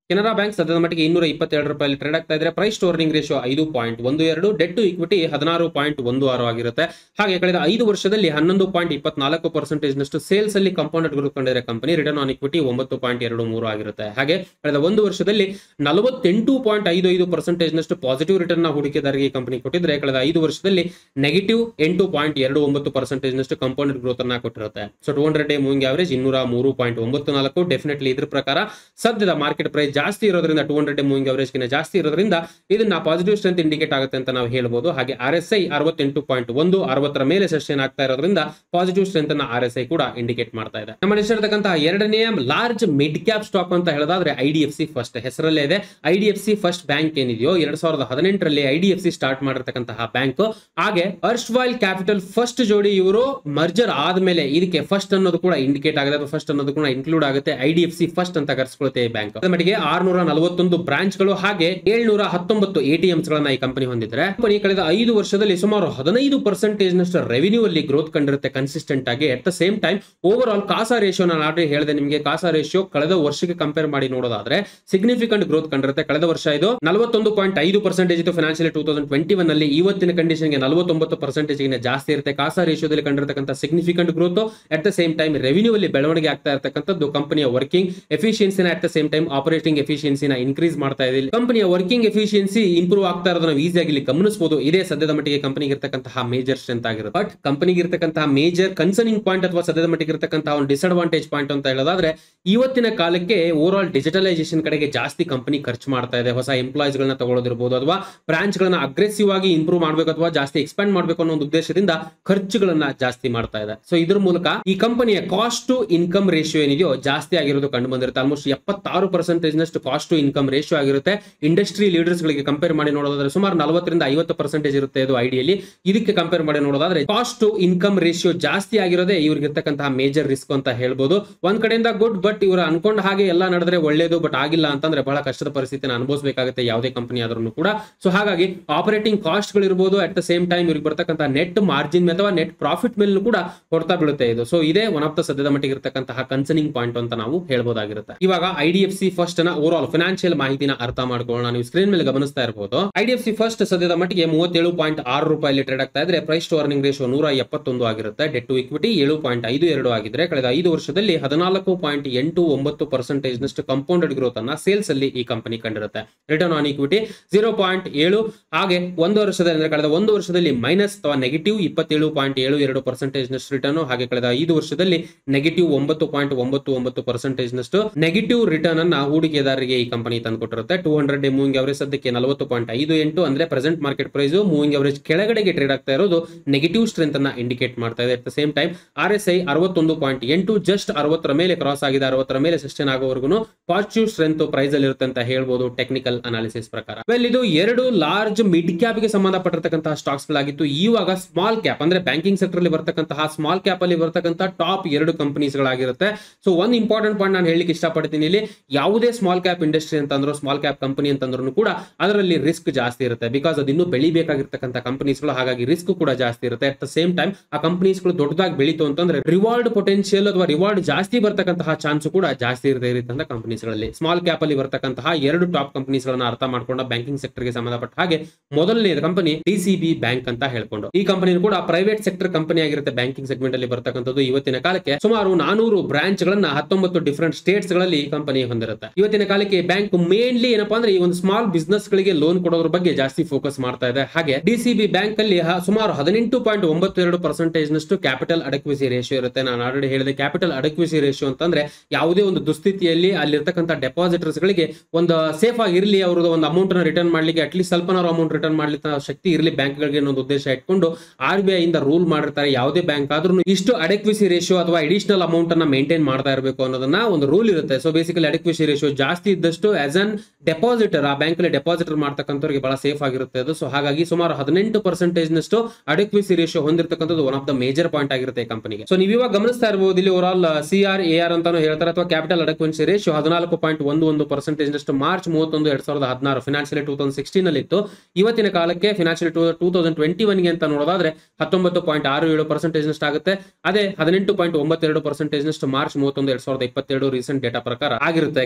ಕೆನರಾ ಬ್ಯಾಂಕ್ ಸದ್ಯದ ಮಟ್ಟಿಗೆ ಇನ್ನೂರ ಇಪ್ಪತ್ತೆರಡು ರೂಪಾಯಿ ಟ್ರೇಡ್ ಆಗ್ತಾ ಇದ್ರೆ ಪ್ರೈಸ್ ಟು ಅರ್ನಿಂಗ್ ರೇಷಿಯೋ ಐದು ಪಾಯಿಂಟ್ ಒಂದು ಎರಡು ಡೆಟ್ ಟು ಇಕ್ವಿಟಿ ಹದಿನಾರು ಪಾಯಿಂಟ್ ಒಂದು ಆರು ಆಗಿರುತ್ತೆ ಹಾಗೆ ಕಳೆದ ಐದು ವರ್ಷದಲ್ಲಿ ಹನ್ನೊಂದು ಪಾಯಿಂಟ್ ಇಪ್ಪತ್ನಾಲ್ಕು ಪರ್ಸೆಂಟೇಜ್ ನಷ್ಟು ಸೇಲ್ಸ್ ಅಲ್ಲಿ ಕಾಂಪೌಂಡೆಡ್ ಗ್ರೋತ್ ಕಂಡಿದೆ ಕಂಪನಿ ರಿಟರ್ನ್ ಆನ್ ಇಕ್ವಿಟಿ ಒಂಬತ್ತು ಪಾಯಿಂಟ್ ಎರಡು ಮೂರು ಆಗಿರುತ್ತೆ ಹಾಗೆ ಕಳೆದ ಒಂದು ವರ್ಷದಲ್ಲಿ ನಲವತ್ತೆಂಟು ಪಾಯಿಂಟ್ ಐದು ಐದು ಪರ್ಸೆಂಟೇಜ್ ನಷ್ಟು ಪಾಸಿಟಿವ್ ರಿಟರ್ನ್ ನ ಹೂಡಿಕೆದಾರರಿಗೆ ಈ ಕಂಪನಿ ಕೊಟ್ಟಿದ್ರೆ ಕಳೆದ ಐದು ವರ್ಷದಲ್ಲಿ ನೆಗೆಟಿವ್ ಎಂಟು ಪಾಯಿಂಟ್ ಎರಡು ಒಂಬತ್ತು ಪರ್ಸೆಂಟೇಜ್ ನಷ್ಟು ಕಾಂಪೌಂಡೆಡ್ ಗ್ರೋತ್ ಅನ್ನ ಕೊಟ್ಟಿರುತ್ತೆ so two hundred day moving average ಇನ್ನೂರ ಮೂರು ಪಾಯಿಂಟ್ ಒಂಬತ್ತು ನಾಲ್ಕು ಡೆಫಿನೆಟ್ಲಿ ಇದ್ರ ಪ್ರಕಾರ ಸದ್ಯದ ಮಾರ್ಕೆಟ್ ಪ್ರೈಸ್ ಜಾಸ್ತಿ ಇರೋದ್ರಿಂದ two hundred day moving average ಗಿನ ಜಾಸ್ತಿ ಇರೋದ್ರಿಂದ ಇದನ್ನ ಪಾಸಿಟಿವ್ ಸ್ಟ್ರೆಂತ್ ಇಂಡಿಕೇಟ್ ಆಗುತ್ತೆ ಅಂತ ನಾವು ಹೇಳ್ಬೋದು ಹಾಗೆ ಆರ್ ಎಸ್ ಐ ಅರವತ್ತೆಂಟು ಪಾಯಿಂಟ್ ಒಂದು ಅರವತ್ತರ ಮೇಲೆ ಸಸ್ಟೈನ್ ಆಗ್ತಾ ಇರೋದ್ರಿಂದ ಪಾಸಿಟಿವ್ ಸ್ಟ್ರೆಂತ್ ಅನ್ನ ಆರ್ ಎಸ್ ಐ ಕೂಡ ಇಂಡಿಕೇಟ್ ಮಾಡ್ತಾ ಇದೆ ನಮ್ಮ ಇರ್ತಕ್ಕಂತಹ ಎರಡನೆಯ ಲಾರ್ಜ್ ಮಿಡ್ ಕ್ಯಾಪ್ ಸ್ಟಾಕ್ ಅಂತ ಹೇಳೋದಾದ್ರೆ I D F C first ಹೆಸರಲ್ಲೇ ಇದೆ I D F C first bank ಏನಿದೆಯೋ ಎರಡ್ ಸಾವಿರದ ಹದಿನೆಂಟರಲ್ಲಿ I D F C start ಮಾಡಿರ್ತಕ್ಕಂತಹ ಬ್ಯಾಂಕ್ ಹಾಗೆ ಅರ್ಶ್ವಾಲ್ ಕ್ಯಾಪಿಟಲ್ ಫಸ್ಟ್ ಜೋಡಿ ಇವರು ಮರ್ಜರ್ ಆದ್ಮೇಲೆ ಇದಕ್ಕೆ ಫಸ್ಟ್ ಅನ್ನೋದು ಕೂಡ ಇಂಡಿಕೇಟ್ ಆಗುತ್ತೆ ಅಥವಾ ಫಸ್ಟ್ ಅನ್ನೋದು ಕೂಡ ಇನ್ಕ್ಲೂಡ್ ಆಗುತ್ತೆ I D F C first ಅಂತ ಕರೆಸ್ಕೊಳುತ್ತೆ ಈ ಬ್ಯಾಂಕ್ ಮಟ್ಟಿಗೆ ಆರ್ನೂರ ನಲವತ್ತೊಂದು ಬ್ರಾಂಚ್ ಗಳು ಹಾಗೆ ಏಳ್ನೂರ ಹತ್ತೊಂಬತ್ತು ಎಟಿಎಂಸ್ ಗಳನ್ನ ಈ ಕಂಪನಿ ಹೊಂದಿದ್ರೆ ಕಂಪನಿ ಕಳೆದ ಐದು ವರ್ಷದಲ್ಲಿ ಸುಮಾರು ಹದಿನೈದು ಪರ್ಸೆಂಟೇಜ್ ನಷ್ಟು ರೆವಿನ್ಯೂ ಅಲ್ಲಿ ಗ್ರೋತ್ ಕಂಡಿರುತ್ತೆ ಕನ್ಸಿಸ್ಟೆಂಟ್ ಆಗಿ at the same time overall CASA ratio ನಾನು ಆಲ್ರೆಡಿ ಹೇಳಿದೆ ನಿಮಗೆ ಕಾಸಾ ರೇಷಿಯೋ ಕಳೆದ ವರ್ಷಕ್ಕೆ ಕಂಪೇರ್ ಮಾಡಿ ನೋಡೋದಾದ್ರೆ ಸಿಗ್ನಿಫಿಕೆಂಟ್ ಗ್ರೋತ್ ಕಂಡಿರುತ್ತೆ ಕಳೆದ ವರ್ಷ ಇದು ನಲವತ್ತೊಂದು ಪಾಯಿಂಟ್ ಐದು ಪರ್ಸೆಂಟೇಜ್ ಇತ್ತು financial two thousand twenty one ಅಲ್ಲಿ ಇವತ್ತಿನ ಕಂಡೀಷನ್ಗೆ ನಲವತ್ತೊಂಬತ್ತು ಪರ್ಸೆಂಟೇಜ್ ಜಾಸ್ತಿ ಇರುತ್ತೆ ಕಾಸಾ ರೇಷಿಯೋದಲ್ಲಿ ಕಂಡಿರತಕ್ಕಂಥ significant growth at the same time revenue ಅಲ್ಲಿ ಬೆಳವಣಿಗೆ ಆಗ್ತಾ ಇರತಕ್ಕಂಥದ್ದು ಕಂಪನಿಯ ವರ್ಕಿಂಗ್ ಎಫಿಷಿಯನ್ಸಿನ at the same time operating ಎಫಿಷಿಯನ್ಸಿನ ಇನ್ಕ್ರೀಸ್ ಮಾಡ್ತಾ ಇದೆ ಕಂಪನಿಯ ವರ್ಕಿಂಗ್ ಎಫಿಷಿಯನ್ಸಿ ಇಂಪ್ರೂವ್ ಆಗ್ತಾ ಇರೋದನ್ನ ಈಸಿಯಾಗಿ ಇಲ್ಲಿ ಗಮನಿಸಬಹುದು ಇದೇ ಸದ್ಯದ ಮಟ್ಟಿಗೆ ಕಂಪನಿಗೆ ಇರತಕ್ಕಂತಹ ಮೇಜರ್ ಸ್ಟ್ರೆಂತ್ ಆಗಿರುತ್ತೆ ಬಟ್ ಕಂಪನಿಗೆ ಇರತಕ್ಕಂತಹ ಮೇಜರ್ ಕನ್ಸರ್ನಿಂಗ್ ಪಾಯಿಂಟ್ ಅಥವಾ ಸದ್ಯದ ಮಟ್ಟಿಗೆ ಇರತಕ್ಕಂತಹ ಒಂದು ಡಿಸ್ಅಡ್ವಾಂಟೇಜ್ ಪಾಯಿಂಟ್ ಅಂತ ಹೇಳೋದಾದ್ರೆ ಇವತ್ತಿನ ಕಾಲಕ್ಕೆ ಓವರ್ ಆಲ್ ಡಿಜಿಟಲೈಸೇಷನ್ ಕಡೆಗೆ ಜಾಸ್ತಿ ಕಂಪನಿ ಖರ್ಚು ಮಾಡ್ತಾ ಇದೆ ಹೊಸ ಎಂಪ್ಲಾಯ್ಸ್ ಗಳನ್ನ ತಗೊಳ್ಳೋದಿರ್ಬೋದು ಅಥವಾ ಬ್ರಾಂಚ್ ಗಳನ್ನ ಅಗ್ರೆಸಿವ್ ಆಗಿ ಇಂಪ್ರೂವ್ ಮಾಡಬೇಕು ಅಥವಾ ಜಾಸ್ತಿ ಎಕ್ಸ್ಪ್ಯಾಂಡ್ ಮಾಡಬೇಕು ಅನ್ನೋ ಒಂದು ಉದ್ದೇಶದಿಂದ ಖರ್ಚುಗಳನ್ನ ಜಾಸ್ತಿ ಮಾಡ್ತಾ ಇದೆ ಸೊ ಇದ್ರ ಮೂಲಕ ಈ ಕಂಪನಿಯ ಕಾಸ್ಟ್ ಟು ಇನ್ಕಮ್ ರೇಷಿಯೋ ಏನಿದೆಯೋ ಜಾಸ್ತಿ ಆಗಿರೋದು ಕಂಡು ಬಂದಿರುತ್ತೆ ಆಲ್ಮೋಸ್ಟ್ ಎಪ್ಪತ್ತಾರು ಪರ್ಸೆಂಟೇಜ್ ನಷ್ಟು ಕಾಸ್ಟ್ ಟು ಇನ್ಕಮ್ ರೇಷಿಯೋ ಆಗಿರುತ್ತೆ ಇಂಡಸ್ಟ್ರಿ ಲೀಡರ್ಸ್ ಗಳಿಗೆ ಕಂಪೇರ್ ಮಾಡಿ ನೋಡೋದಾದ್ರೆ ಸುಮಾರು ನಲವತ್ತರಿಂದ ಐವತ್ತು ಪರ್ಸೆಂಟೇಜ್ ಇರುತ್ತೆ ಇದು ಐಡಿಯಲ್ಲಿ ಇದಕ್ಕೆ ಕಂಪೇರ್ ಮಾಡಿ ನೋಡೋದಾದ್ರೆ ಕಾಸ್ಟ್ ಟು ಇನ್ಕಮ್ ರೇಷಿಯೋ ಜಾಸ್ತಿ ಆಗಿರೋದೇ ಇವ್ರಿಗೆ ಇರ್ತಕ್ಕಂತಹ ಮೇಜರ್ ರಿಸ್ಕ್ ಅಂತ ಹೇಳ್ಬೋದು ಒಂದ್ ಕಡೆಯಿಂದ ಗುಡ್ ಬಟ್ ಇವರು ಅನ್ಕೊಂಡ ಹಾಗೆ ಎಲ್ಲ ನಡೆದ್ರೆ ಒಳ್ಳೇದು ಬಟ್ ಆಗಿಲ್ಲ ಅಂತಂದ್ರೆ ಬಹಳ ಕಷ್ಟದ ಪರಿಸ್ಥಿತಿನ ಅನುಭವಿಸಬೇಕಾಗುತ್ತೆ ಯಾವುದೇ ಕಂಪನಿ ಆದ್ರೂ ಕೂಡ ಸೊ ಹಾಗಾಗಿ ಆಪರೇಟಿಂಗ್ ಕಾಸ್ಟ್ ಗಳಿರ್ಬೋದು ಅಟ್ ದ ಸೇಮ್ ಟೈಮ್ ಇವ್ರಿಗೆ ಬರ್ತಕ್ಕಂಥ ನೆಟ್ ಮಾರ್ಜಿನ್ ಅಥವಾ ನೆಟ್ ಪ್ರಾಫಿಟ್ ಮೇಲೂ ಕೂಡ ಹೊಡ್ತಾ ಬೀಳುತ್ತೆ ಇದು ಸೊ ಇದೇ ಒನ್ ಆಫ್ ದ ಸದ್ಯದ ಮಟ್ಟಿಗೆ ಇರತಕ್ಕಂತಹ ಕನ್ಸರ್ನಿಂಗ್ ಪಾಯಿಂಟ್ ಅಂತ ನಾವು ಹೇಳ್ಬೋದಾಗಿರುತ್ತೆ ಇವಾಗ I D F C first ನ ಓವರ್ ಆಲ್ ಫಿನಾನ್ಷಿಯಲ್ ಮಾಹಿತಿನ ಅರ್ಥ ಮಾಡ್ಕೊಳ್ಳೋಣ ನೀವು ಸ್ಕ್ರೀನ್ ಮೇಲೆ ಗಮನಿಸ್ತಾ ಇರಬಹುದು I D F C first ಸದ್ಯದ ಮಟ್ಟಿಗೆ ಮೂವತ್ತೇಳು ಪಾಯಿಂಟ್ ಆರು ರೂಪಾಯಿ ಟ್ರೇಡ್ ಆಗ್ತಾ ಇದ್ರೆ ಪ್ರೈಸ್ ಟು ಅರ್ನಿಂಗ್ ರೇಷಿಯೋ ನೂರ ಎಪ್ಪತ್ತೊಂದು ಆಗಿರುತ್ತೆ ಡೆಟ್ ಟು ಇಕ್ವಿಟಿ ಏಳು ಪಾಯಿಂಟ್ ಐದು ಎರಡು ಆಗಿದ್ರೆ ಕಳೆದ ಐದು ವರ್ಷದಲ್ಲಿ ಹದಿನಾಲ್ಕು ಪಾಯಿಂಟ್ ಎಂಟು ಒಂಬತ್ತು ಪರ್ಸೆಂಟೇಜ್ ನಷ್ಟು ಕಂಪೌಂಡೆಡ್ ಗ್ರೋತ್ ಅನ್ನ ಸೇಲ್ಸ್ ಅಲ್ಲಿ ಈ ಕಂಪನಿ ಕಂಡಿರುತ್ತೆ return on equity zero point ಏಳು ಹಾಗೆ ಒಂದು ವರ್ಷದಲ್ಲಿ ಅಂದ್ರೆ ಕಳೆದ ಒಂದು ವರ್ಷದಲ್ಲಿ ಮೈನಸ್ ಅಥವಾ ನೆಗೆಟಿವ್ ಇಪ್ಪತ್ತೇಳು ಪಾಯಿಂಟ್ ಏಳು ಎರಡು ಪರ್ಸೆಂಟೇಜ್ ನಷ್ಟು ರಿಟರ್ನ್ ಹಾಗೆ ಕಳೆದ ಐದು ವರ್ಷದಲ್ಲಿ ನೆಗೆಟಿವ್ ಒಂಬತ್ತು ಪಾಯಿಂಟ್ ಒಂಬತ್ತು ಒಂಬತ್ತು ಪರ್ಸೆಂಟೇಜ್ ನಷ್ಟು ನೆಗೆಟಿವ್ ರಿಟರ್ನ್ ಅನ್ನ ಹೂಡಿಕೆದಾರರಿಗೆ ಈ ಕಂಪನಿ ತಂದುಕೊಟ್ಟಿರುತ್ತೆ two hundred day moving average ಸದ್ಯಕ್ಕೆ ನಲವತ್ತು ಪಾಯಿಂಟ್ ಐದು ಎಂಟು ಅಂದ್ರೆ present market price moving average ಕೆಳಗಡೆಗೆ ಟ್ರೇಡ್ ಆಗ್ತಾ ಇರೋದು ನೆಗೆಟಿವ್ ಸ್ಟ್ರೆಂತ್ ಅನ್ನ ಇಂಡಿಕೇಟ್ ಮಾಡ್ತಾ ಇದೆ at the same time R S I ಅರವತ್ತೊಂದು ಪಾಯಿಂಟ್ ಎಂಟು ಜಸ್ಟ್ ಅರವತ್ತರ ಮೇಲೆ ಕ್ರಾಸ್ ಆಗಿದೆ ಅರವತ್ತರ ಮೇಲೆ ಸಸ್ಟೈನ್ ಆಗೋವರೆಗೂ ಪಾಸಿಟಿವ್ ಸ್ಟ್ರೆಂತ್ ಪ್ರೈಸ್ ಅಲ್ಲಿ ಇರುತ್ತೆ ಅಂತ ಹೇಳ್ಬೋದು ಟೆಕ್ನಿಕಲ್ ಅನಾಲಿಸಿಸ್ ಪ್ರಕಾರ ವೆಲ್ ಇದು ಎರಡು ಲಾರ್ಜ್ ಮಿಡ್ ಕ್ಯಾಪ್ ಗೆ ಸಂಬಂಧಪಟ್ಟಿರ್ತಕ್ಕಂತಹ ಸ್ಟಾಕ್ಸ್ ಗಳಾಗಿತ್ತು ಇವಾಗ ಸ್ಮಾಲ್ ಕ್ಯಾಪ್ ಅಂದ್ರೆ ಬ್ಯಾಂಕಿಂಗ್ ಸೆಕ್ಟರ್ ಅಲ್ಲಿ ಬರ್ತಕ್ಕಂತಹ ಸ್ಮಾಲ್ ಕ್ಯಾಪ್ ಅಲ್ಲಿ ಬರ್ತಕ್ಕಂತಹ ಟಾಪ್ ಎರಡು ಕಂಪನೀಸ್ ಗಳಾಗಿರುತ್ತೆ ಸೊ ಒಂದು ಇಂಪಾರ್ಟೆಂಟ್ ಪಾಯಿಂಟ್ ನಾನು ಹೇಳಲಿಕ್ಕೆ ಇಷ್ಟಪಡ್ತೀನಿ ಇಲ್ಲಿ ಯಾವುದೇ ಸ್ಮಾಲ್ ಕ್ಯಾಪ್ ಇಂಡಸ್ಟ್ರಿ ಅಂತಂದ್ರು ಸ್ಮಾಲ್ ಕ್ಯಾಪ್ ಕಂಪನಿ ಅಂತಂದ್ರು ಕೂಡ ಅದರಲ್ಲಿ ರಿಸ್ಕ್ ಜಾಸ್ತಿ ಇರುತ್ತೆ ಬಿಕಾಸ್ ಅದು ಇನ್ನೂ ಬೆಳಿಬೇಕಾಗಿರ್ತಕ್ಕಂಥ ಕಂಪನೀಸ್ಗಳು ಹಾಗಾಗಿ ರಿಸ್ಕ್ ಕೂಡ ಜಾಸ್ತಿ ಇರುತ್ತೆ ಅಟ್ ದ ಸೇಮ್ ಟೈಮ್ ಆ ಕಂಪನೀಸ್ಗಳು ದೊಡ್ಡದಾಗಿ ಬೆಳೀತು ಅಂತಂದ್ರೆ ರಿವಾರ್ಡ್ ಪೊಟೆನ್ಶಿಯಲ್ ಅಥವಾ ರಿವಾರ್ಡ್ ಜಾಸ್ತಿ ಬರ್ತಕ್ಕಂತಹ ಚಾನ್ಸ್ ಕೂಡ ಜಾಸ್ತಿ ಇರದೇ ಇರುತ್ತೆ ಕಂಪನೀಸ್ಗಳಲ್ಲಿ ಸ್ಮಾಲ್ ಕ್ಯಾಪ್ ಅಲ್ಲಿ ಬರ್ತಕ್ಕಂತಹ ಎರಡು ಟಾಪ್ ಕಂಪನೀಸ್ ಗಳನ್ನ ಅರ್ಥ ಮಾಡ್ಕೊಂಡ ಬ್ಯಾಂಕಿಂಗ್ ಸೆಕ್ಟರ್ ಗೆ ಸಂಬಂಧಪಟ್ಟ ಹಾಗೆ ಮೊದಲನೇ ಕಂಪನಿ ಡಿಸಿಬಿ ಬ್ಯಾಂಕ್ ಅಂತ ಹೇಳ್ಕೊಂಡು ಈ ಕಂಪನಿ ಕೂಡ ಪ್ರೈವೇಟ್ ಸೆಕ್ಟರ್ ಕಂಪನಿ ಆಗಿರುತ್ತೆ ಬ್ಯಾಂಕಿಂಗ್ ಸೆಗ್ಮೆಂಟ್ ಅಲ್ಲಿ ಬರ್ತಕ್ಕಂಥದ್ದು ಇವತ್ತಿನ ಕಾಲಕ್ಕೆ ಸುಮಾರು ನಾನೂರು ಬ್ರಾಂಚ್ ಗಳನ್ನ ಹತ್ತೊಂಬತ್ತು ಡಿಫರೆಂಟ್ ಸ್ಟೇಟ್ಸ್ ಗಳಲ್ಲಿ ಈ ಕಂಪನಿ ಹೊಂದಿರುತ್ತೆ ಇವತ್ತಿನ ಕಾಲಕ್ಕೆ ಬ್ಯಾಂಕ್ ಮೇನ್ಲಿ ಏನಪ್ಪಾ ಅಂದ್ರೆ ಈ ಒಂದು ಸ್ಮಾಲ್ ಬಿಸ್ನೆಸ್ ಗಳಿಗೆ ಲೋನ್ ಕೊಡೋದ್ರ ಬಗ್ಗೆ ಜಾಸ್ತಿ ಫೋಕಸ್ ಮಾಡ್ತಾ ಇದೆ ಹಾಗೆ ಡಿಸಿಬಿ ಬ್ಯಾಂಕ್ ಅಲ್ಲಿ ಹ- ಸುಮಾರು ಹದಿನೆಂಟು ಪಾಯಿಂಟ್ ಒಂಬತ್ತು ಎರಡು ಪರ್ಸೆಂಟೇಜ್ ನಷ್ಟು ಕ್ಯಾಪಿಟಲ್ ಅಡಕ್ವಿಸಿ ರೇಷಿಯೋ ಇರುತ್ತೆ ನಾನು ಆಲ್ರೆಡಿ ಹೇಳಿದೆ ಕ್ಯಾಪಿಟಲ್ ಅಡಕ್ವಿಸಿ ರೇಷಿಯೋ ಅಂತಂದ್ರೆ ಯಾವುದೇ ಒಂದು ದುಸ್ಥಿತಿಯಲ್ಲಿ ಅಲ್ಲಿರ್ತಕ್ಕಂಥ ಡೆಪಾಸಿಟರ್ಸ್ ಗಳಿಗೆ ಒಂದು ಸೇಫ್ ಆಗಿ ಇರಲಿ ಅವ್ರದ್ದು ಒಂದು ಅಮೌಂಟ್ ನ ರಿಟರ್ನ್ ಮಾಡ್ಲಿಕ್ಕೆ ಅಟ್ಲೀಸ್ಟ್ ಸ್ವಲ್ಪನಾರು ಅಮೌಂಟ್ ರಿಟರ್ನ್ ಮಾಡ್ಲಿಕ್ಕೆ ಶಕ್ತಿ ಇರಲಿ ಬ್ಯಾಂಕ್ ಗಳಿಗೆ ಅನ್ನೋ ಒಂದು ಉದ್ದೇಶ ಇಟ್ಕೊಂಡು ಆರ್ ಬಿ ಐ ಇಂದ ರೂಲ್ ಮಾಡಿರ್ತಾರೆ ಯಾವುದೇ ಬ್ಯಾಂಕ್ ಆದ್ರೂ ಇಷ್ಟು ಅಡಕ್ವಿಸಿ ರೇಷಿಯೋ ಅಥವಾ ಅಡಿಷನಲ್ ಅಮೌಂಟ್ ಅನ್ನ ಮೇಂಟೈನ್ ಮಾಡ್ತಾ ಇರಬೇಕು ಅನ್ನೋದನ್ನ ಒಂದು ರೂಲ್ ಇರುತ್ತೆ ಸೊ ಬೇಸಿಕಲಿ ಅಡಕ್ವಿಸಿ ರೇಷಿಯೋ ಜಾಸ್ತಿ ಇದ್ದಷ್ಟು ಆಸ್ ಅನ್ ಡೆಪಾಸಿಟರ್ ಆ ಬ್ಯಾಂಕ್ ಅಲ್ಲಿ ಡೆಪಾಸಿಟರ್ ಮಾಡ್ತಕ್ಕಂಥವ್ರಿಗೆ ಬಹಳ ಸೇಫ್ ಆಗಿರುತ್ತೆ ಅದು ಸೊ ಹಾಗಾಗಿ ಸುಮಾರು ಹದಿನೆಂಟು ಪರ್ಸೆಂಟೇಜ್ ನಷ್ಟು ಅಡಕ್ವಿಸಿ ರೇಷಿಯೋ ಹೊಂದಿರತಕ್ಕಂಥದ್ದು one of the major point ಆಗಿರುತ್ತೆ ಈ ಕಂಪನಿಗೆ ಸೊ ನೀವು ಇವಾಗ ಗಮನಿಸ್ತಾ ಇರಬಹುದು ಇಲ್ಲಿ overall C R A R ಅಂತಾನು ಹೇಳ್ತಾರೆ ಅಥವಾ ಕ್ಯಾಪಿಟಲ್ ಅಡಕ್ವೆನ್ಸಿ ರೇಷಿಯೋ ಹದಿನಾಲ್ಕು ಪಾಯಿಂಟ್ ಒಂದು ಒಂದು ಪರ್ಸೆಂಟೇಜ್ ನಷ್ಟು ಮಾರ್ಚ್ ಮೂವತ್ತೊಂದು ಎರಡ್ ಸಾವಿರದ ಹದಿನಾರು ಫಿನಾನ್ಷಿಯಲ್ ಟೂ ತೌಸಂಡ್ ಸಿಕ್ಸ್ಟೀನ್ ಅಲ್ಲಿ ಇತ್ತು ಇವತ್ತಿನ ಕಾಲಕ್ಕೆ financial two two thousand twenty ಒನ್ಗೆ ಅಂತ ನೋಡೋದಾದ್ರೆ ಹತ್ತೊಂಬತ್ತು ಪಾಯಿಂಟ್ ಆರು ಏಳು ಪರ್ಸೆಂಟೇಜ್ ನಷ್ಟು ಆಗುತ್ತೆ ಅದೇ ಹದಿನೆಂಟು ಪಾಯಿಂಟ್ ಒಂಬತ್ತೆರಡು ಪರ್ಸೆಂಟೇಜ್ ನಷ್ಟು ಮಾರ್ಚ್ ಮೂವತ್ತೊಂದು ಎರಡ್ ಸಾವಿರದ ಇಪ್ಪತ್ತೆರಡು ರೀಸೆಂಟ್ ಡೇಟಾ ಪ್ರಕಾರ ಆಗಿರುತ್ತೆ ಕ್ಯಾಪಿಟಲ್